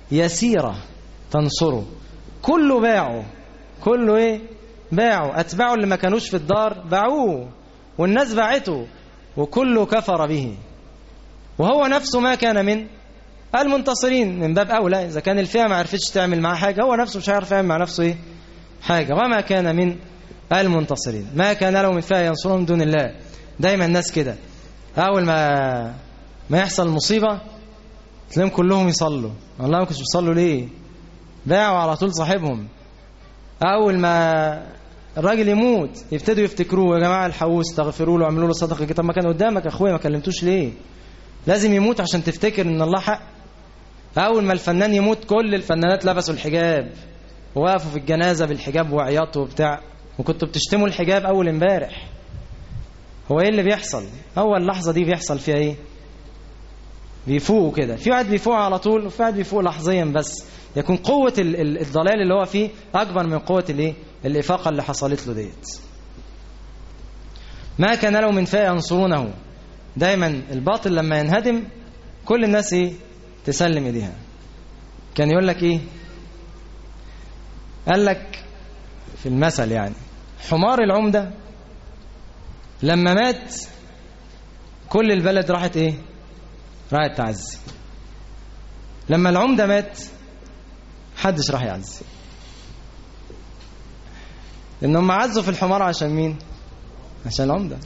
يسيرة تنصره كله باعه كله ايه باعوا أتباعه اللي ما كانوش في الدار باعوه والناس باعته وكله كفر به وهو نفسه ما كان من المنتصرين من باب أولى إذا كان الفئة ما عرفتش تعمل معاه حاجة هو نفسه مش عارف يعمل مع نفسه إيه حاجة وما كان من المنتصرين ما كان له من فئة ينصرهم من دون الله دايما الناس كده أول ما ما يحصل مصيبة تلاقيهم كلهم يصلوا والله ما كنتش بيصلوا ليه باعوا على طول صاحبهم أول ما الراجل يموت يبتدوا يفتكروه يا جماعة الحقوه استغفروا له اعملوا له صدقة طب ما كان قدامك أخويا ما كلمتوش ليه لازم يموت عشان تفتكر ان الله حق اول ما الفنان يموت كل الفنانات لبسوا الحجاب ووقفوا في الجنازة بالحجاب وعياطوا وبتاع وكنتوا بتشتموا الحجاب اول امبارح هو ايه اللي بيحصل اول اللحظة دي بيحصل فيها ايه بيفوقوا كده في واحد بيفوق على طول وفي واحد بيفوق لحظيا بس يكون قوة الضلال اللي هو فيه اكبر من قوة الايه الافاقة اللي حصلت له ديت ما كان له من فئة ينصرونه دايما الباطل لما ينهدم كل الناس ايه تسلم ايديها كان يقول لك ايه قال لك في المثل يعني حمار العمدة لما مات كل البلد راحت ايه راحت تعزي لما العمدة مات حدش راح يعزي لانهم عزوا في الحمار عشان مين عشان العمده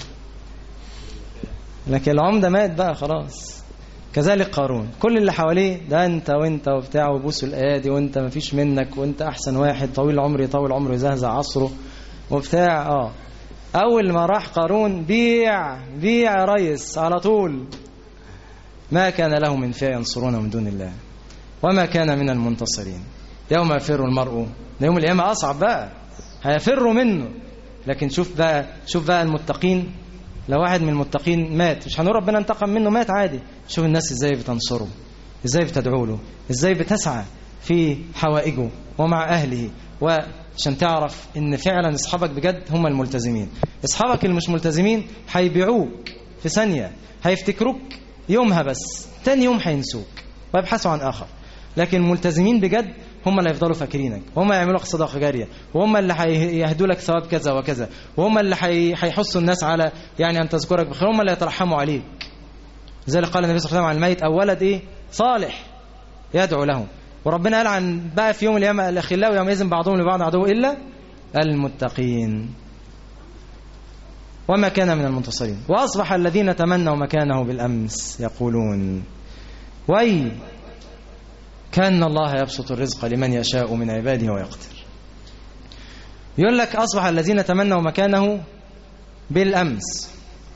لكن العمدة مات بقى خلاص كذلك قارون كل اللي حواليه ده انت وانت وبتاع وبوسوا الايادي وانت مفيش منك وانت احسن واحد طويل العمر يطول عمره يزهزع عصره وبتاع اه اول ما راح قارون بيع بيع يا ريس على طول ما كان له من فئة ينصرونه من دون الله وما كان من المنتصرين يوم يفر المرء ده يوم القيامة أصعب بقى هيفروا منه لكن شوف بقى شوف بقى المتقين لو واحد من المتقين مات مش هنقول ربنا انتقم منه مات عادي شوف الناس ازاي بتنصره ازاي بتدعو له ازاي بتسعى في حوائجه ومع اهله وعشان تعرف ان فعلا اصحابك بجد هم الملتزمين اصحابك المش ملتزمين هيبيعوك في ثانيه هيفتكروك يومها بس تاني يوم هينسوك ويبحثوا عن اخر لكن الملتزمين بجد هم اللي هيفضلوا فاكرينك وهم يعملوا لك صدقه جاريه وهم اللي هيهدوا لك ثواب كذا وكذا وهم اللي هيحثوا الناس على يعني ان تذكرك بخير هم اللي يترحموا عليك زي اللي قال النبي صلى الله عليه وسلم عن الميت او ولد ايه صالح يدعو له وربنا قال عن بقى في يوم القيامه الاخلاء يومئذ بعضهم لبعض عدو الا المتقين وما كان من المنتصرين واصبح الذين تمنوا مكانه بالامس يقولون وي كان الله يبسط الرزق لمن يشاء من عباده ويقدر يقول لك أصبح الذين تمنوا مكانه بالأمس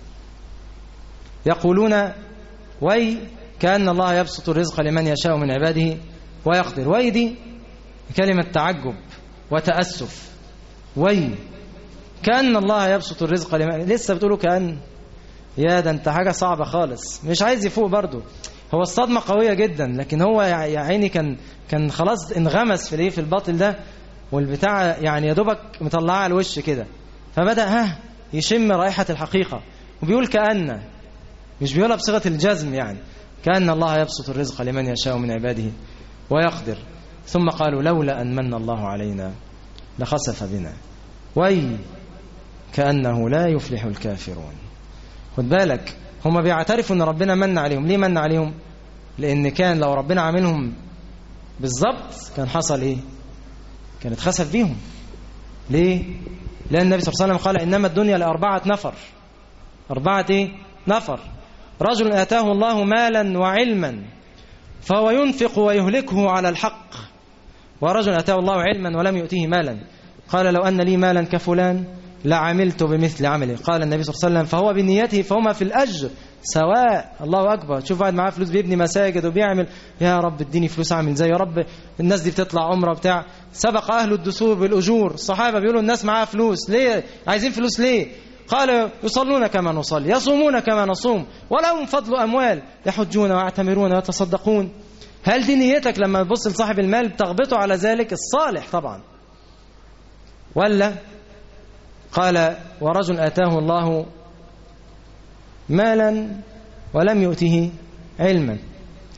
يقولون وي كأن الله يبسط الرزق لمن يشاء من عباده ويقدر وي دي كلمة تعجب وتأسف وي كأن الله يبسط الرزق لمن لسه بتقولوا كأن يا ده انت حاجة صعبة خالص مش عايز يفوق برضه هو الصدمة قوية جدا لكن هو يا عيني كان كان خلاص انغمس في الايه في الباطل ده والبتاع يعني يا دوبك مطلعه على الوش كده فبدأ ها يشم رائحة الحقيقة وبيقول كأن مش بيقولها بصيغة الجزم يعني كأن الله يبسط الرزق لمن يشاء من عباده ويقدر ثم قالوا لولا أن من الله علينا لخسف بنا وي كأنه لا يفلح الكافرون خد بالك هم بيعترفوا ان ربنا من عليهم ليه من عليهم لان كان لو ربنا عاملهم بالظبط كان حصل ايه كان اتخسف بيهم ليه لان النبي صلى الله عليه وسلم قال انما الدنيا لاربعه نفر اربعه ايه نفر رجل اتاه الله مالا وعلما فهو ينفق ويهلكه على الحق ورجل اتاه الله علما ولم يؤتيه مالا قال لو ان لي مالا كفلان لعملت بمثل عمله قال النبي صلى الله عليه وسلم فهو بنيته فهما في الأجر سواء الله أكبر شوف واحد معاه فلوس بيبني مساجد وبيعمل يا رب اديني فلوس أعمل زي يا رب الناس دي بتطلع عمرة بتاع سبق أهل الدثور بالأجور الصحابة بيقولوا الناس معاها فلوس ليه عايزين فلوس ليه قال يصلون كما نصلي يصومون كما نصوم ولهم فضل أموال يحجون ويعتمرون ويتصدقون هل دي نيتك لما تبص لصاحب المال بتغبطه على ذلك الصالح طبعا ولا قال ورجل آتاه الله مالا ولم يؤته علما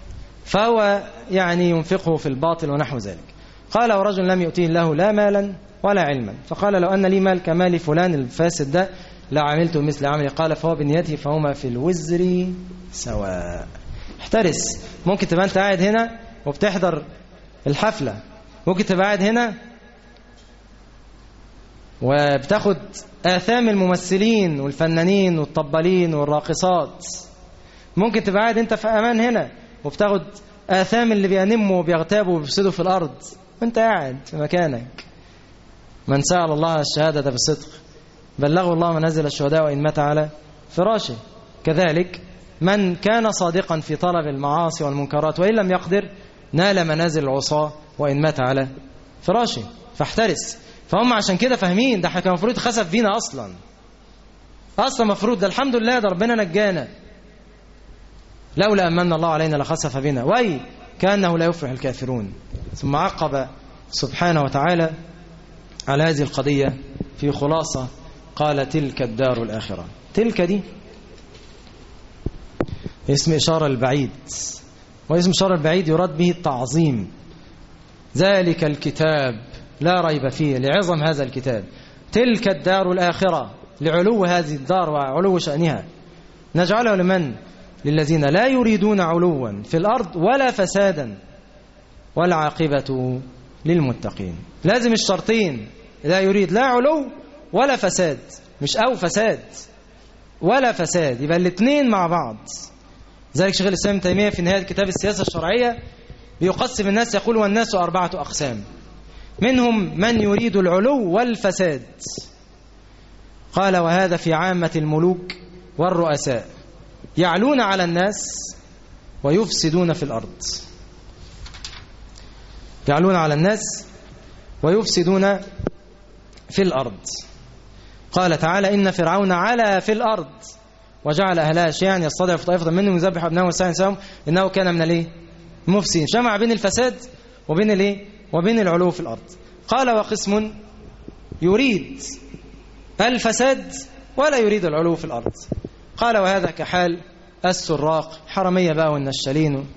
فهو يعني ينفقه في الباطل ونحو ذلك قال ورجل لم يؤتيه الله لا مالا ولا علما فقال لو أن لي مال كمال فلان الفاسد ده لعملت مثل عملي قال فهو بنيته فهما في الوزر سواء احترس ممكن تبقى انت قاعد هنا وبتحضر الحفلة ممكن تبقى قاعد هنا وبتاخد آثام الممثلين والفنانين والطبالين والراقصات ممكن تبقى قاعد انت في أمان هنا وبتاخد آثام اللي بينموا وبيغتابوا وبيفسدوا في الأرض وانت قاعد في مكانك من سأل الله الشهادة بالصدق بلغوا الله منازل الشهداء وإن مات على فراشه كذلك من كان صادقا في طلب المعاصي والمنكرات وإن لم يقدر نال منازل العصاة وإن مات على فراشه فاحترس فهم عشان كده فاهمين ده احنا كان المفروض خسف فينا أصلا أصلا مفروض ده الحمد لله ده ربنا نجانا لولا أمن الله علينا لخسف بنا وي كأنه لا يفلح الكافرون ثم عقب سبحانه وتعالى على هذه القضية في خلاصة قال تلك الدار الآخرة تلك دي اسم إشارة البعيد واسم إشارة البعيد يراد به التعظيم ذلك الكتاب لا ريب فيه لعظم هذا الكتاب تلك الدار الآخرة لعلو هذه الدار وعلو شأنها نجعله لمن للذين لا يريدون علوا في الأرض ولا فسادا والعاقبة للمتقين لازم الشرطين لا يريد لا علو ولا فساد مش أو فساد ولا فساد يبقى الاثنين مع بعض ذلك شيخ الإسلام تيمية في نهاية كتاب السياسة الشرعية بيقسم الناس يقول والناس أربعة أقسام منهم من يريد العلو والفساد قال وهذا في عامة الملوك والرؤساء يعلون على الناس ويفسدون في الأرض يعلون على الناس ويفسدون في الأرض قال تعالى إن فرعون علا في الأرض وجعل أهلها شيعا يستضعف طائفة منهم يذبح أبنائهم ويستحيي نساءهم إنه كان من الايه مفسدين جمع بين الفساد وبين الايه وبين العلو في الأرض قال وقسم يريد الفساد ولا يريد العلو في الأرض قال وهذا كحال السراق حرمية بقى والنشالين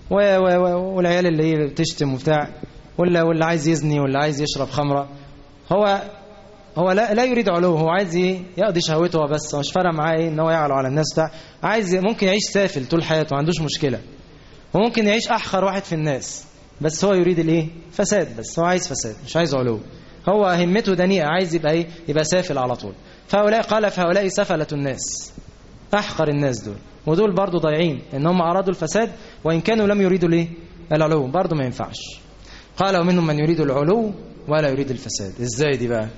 والعيال اللي هي بتشتم وبتاع ولا واللي عايز يزني واللي عايز يشرب خمرة هو هو لا, لا يريد علو هو عايز ايه يقضي شهوته بس مش فارق معاه ايه ان هو يعلو على الناس بتاع عايز ممكن يعيش سافل طول حياته ما عندوش مشكله وممكن يعيش احقر واحد في الناس بس هو يريد الايه فساد بس هو عايز فساد مش عايز علو هو همته دنيئه عايز يبقى ايه يبقى سافل على طول فهؤلاء قال فهؤلاء سفله الناس احقر الناس دول ودول برضو ضايعين ان هم ارادوا الفساد وان كانوا لم يريدوا الايه العلو برضو ما ينفعش قال ومنهم من يريد العلو ولا يريد الفساد ازاي دي بقى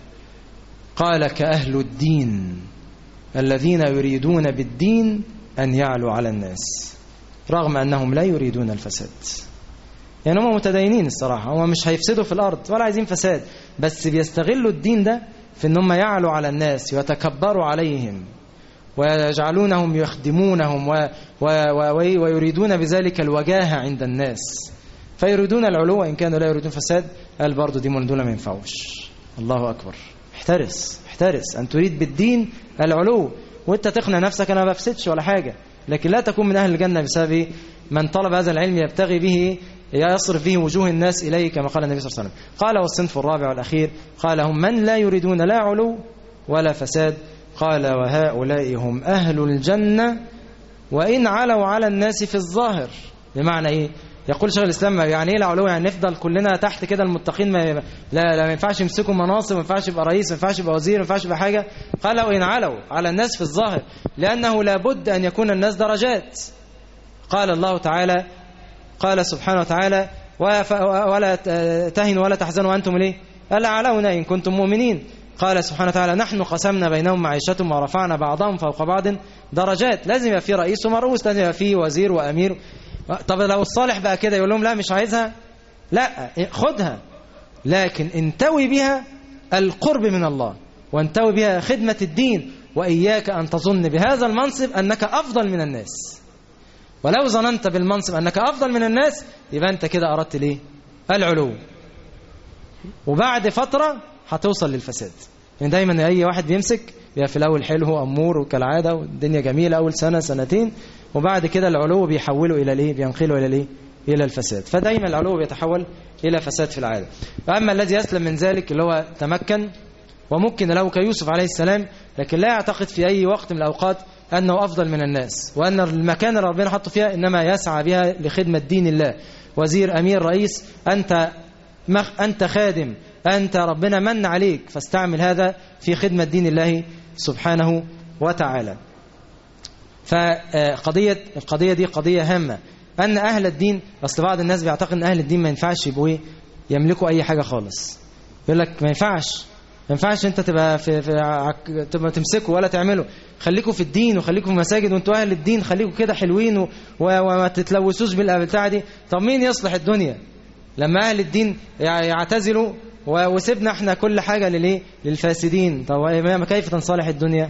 قال كأهل الدين الذين يريدون بالدين أن يعلوا على الناس رغم أنهم لا يريدون الفساد يعني هم متدينين الصراحة هم مش هيفسدوا في الأرض ولا عايزين فساد بس بيستغلوا الدين ده في أن هم يعلوا على الناس ويتكبروا عليهم ويجعلونهم يخدمونهم و و و ويريدون بذلك الوجاهة عند الناس فيريدون العلو إن كانوا لا يريدون فساد قال برضو دي دول ما ينفعوش الله أكبر احترس احترس أن تريد بالدين العلو وانت تقنع نفسك أنا ما بفسدش ولا حاجة لكن لا تكون من أهل الجنة بسبب من طلب هذا العلم يبتغي به يصرف به وجوه الناس إليه كما قال النبي صلى الله عليه وسلم قال والصنف الرابع والأخير قال هم من لا يريدون لا علو ولا فساد قال وهؤلاء هم أهل الجنة وإن علوا على الناس في الظاهر بمعنى إيه يقول شيخ الإسلام يعني إيه العلو يعني نفضل كلنا تحت كده المتقين ما لا لا ما ينفعش يمسكوا مناصب ما ينفعش يبقى رئيس ما ينفعش يبقى وزير ما ينفعش يبقى حاجة قال وإن علوا على الناس في الظاهر لأنه لابد أن يكون الناس درجات قال الله تعالى قال سبحانه وتعالى ولا تهنوا ولا تحزنوا أنتم ليه ألا علونا إن كنتم مؤمنين قال سبحانه وتعالى نحن قسمنا بينهم معيشتهم ورفعنا بعضهم فوق بعض درجات لازم يبقى في رئيس ومرؤوس لازم يبقى في وزير وأمير طب لو الصالح بقى كده يقول لهم لا مش عايزها لا خدها لكن انتوي بها القرب من الله وانتوي بها خدمة الدين وإياك أن تظن بهذا المنصب أنك أفضل من الناس ولو ظننت بالمنصب أنك أفضل من الناس يبقى أنت كده أردت ليه العلو وبعد فترة هتوصل للفساد يعني دايما أي واحد بيمسك بيبقى في الأول حلو أمور وكالعادة والدنيا جميلة أول سنة سنتين وبعد كده العلو بيحوله إلى ليه بينقله إلى ليه إلى الفساد فدايما العلو بيتحول إلى فساد في العالم وأما الذي يسلم من ذلك اللي هو تمكن وممكن له كيوسف عليه السلام لكن لا يعتقد في أي وقت من الأوقات أنه أفضل من الناس وأن المكان اللي ربنا حطه فيها إنما يسعى بها لخدمة دين الله وزير أمير رئيس أنت مخ أنت خادم أنت ربنا من عليك فاستعمل هذا في خدمة دين الله سبحانه وتعالى فقضية القضية دي قضية هامة أن أهل الدين أصل بعض الناس بيعتقد أن أهل الدين ما ينفعش يبقوا إيه يملكوا أي حاجة خالص يقول لك ما ينفعش ما ينفعش أنت تبقى في, في عك... تبقى تمسكوا ولا تعملوا خليكوا في الدين وخليكوا في المساجد وانتوا أهل الدين خليكوا كده حلوين و... و... وما تتلوثوش بالبتاع دي طب مين يصلح الدنيا لما أهل الدين يعتزلوا و... وسيبنا احنا كل حاجة للإيه للفاسدين طب كيف تنصلح الدنيا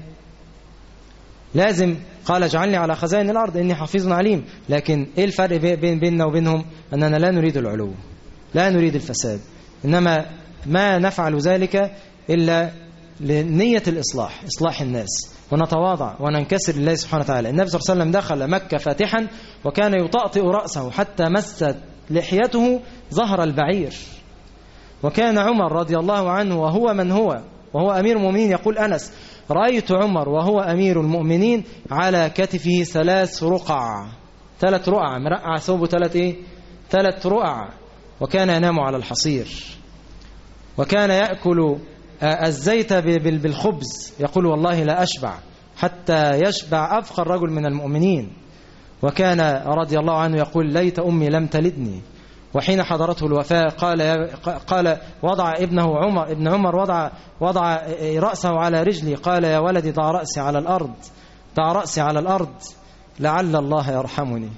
لازم قال اجعلني على خزائن الأرض إني حفيظ عليم لكن إيه الفرق بين بيننا وبينهم أننا لا نريد العلو لا نريد الفساد إنما ما نفعل ذلك إلا لنية الإصلاح إصلاح الناس ونتواضع وننكسر لله سبحانه وتعالى النبي صلى الله عليه وسلم دخل مكة فاتحا وكان يطأطئ رأسه حتى مست لحيته ظهر البعير وكان عمر رضي الله عنه وهو من هو وهو أمير المؤمنين يقول أنس رأيت عمر وهو أمير المؤمنين على كتفه ثلاث رقع ثلاث رقع مرقع ثوبه ثلاث إيه ثلاث رقع وكان ينام على الحصير وكان يأكل الزيت بالخبز يقول والله لا أشبع حتى يشبع أفقر رجل من المؤمنين وكان رضي الله عنه يقول ليت أمي لم تلدني وحين حضرته الوفاة قال قال وضع ابنه عمر ابن عمر وضع وضع رأسه على رجلي قال يا ولدي ضع رأسي على الأرض ضع رأسي على الأرض لعل الله يرحمني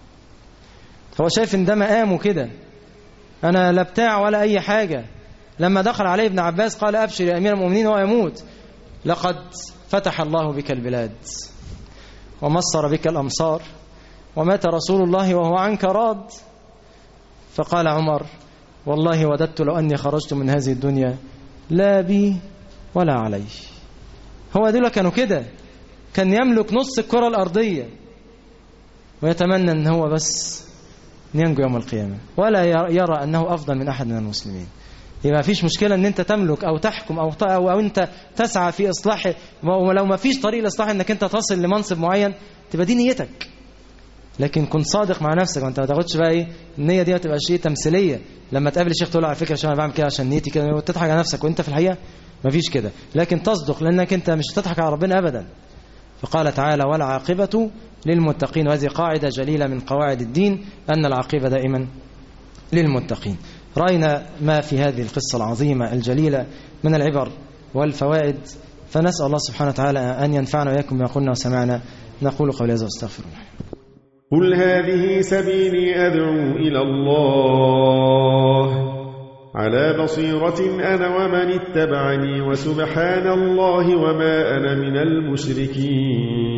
هو شايف ان ده مقامه كده انا لا بتاع ولا اي حاجة لما دخل عليه ابن عباس قال ابشر يا امير المؤمنين هو يموت لقد فتح الله بك البلاد ومصر بك الامصار ومات رسول الله وهو عنك راض فقال عمر والله وددت لو أني خرجت من هذه الدنيا لا بي ولا علي هو دول كانوا كده كان يملك نص الكرة الأرضية ويتمنى أن هو بس ينجو يوم القيامة ولا يرى أنه أفضل من أحد من المسلمين يبقى فيش مشكلة أن أنت تملك أو تحكم أو, أو, أو أنت تسعى في إصلاح ولو ما فيش طريق الإصلاح أنك أنت تصل لمنصب معين تبقى دي نيتك لكن كن صادق مع نفسك وانت ما تاخدش بقى ايه النيه دي ما تبقاش شيء تمثيليه لما تقابل الشيخ تقول له على فكره عشان انا بعمل كده عشان نيتي كده وتضحك على نفسك وانت في الحقيقه ما فيش كده لكن تصدق لانك انت مش هتضحك على ربنا ابدا فقال تعالى والعاقبه للمتقين وهذه قاعده جليله من قواعد الدين ان العاقبه دائما للمتقين راينا ما في هذه القصه العظيمه الجليله من العبر والفوائد فنسال الله سبحانه وتعالى ان ينفعنا واياكم بما قلنا وسمعنا نقول قولي هذا واستغفر الله قل هذه سبيلي أدعو إلى الله على بصيرة أنا ومن اتبعني وسبحان الله وما أنا من المشركين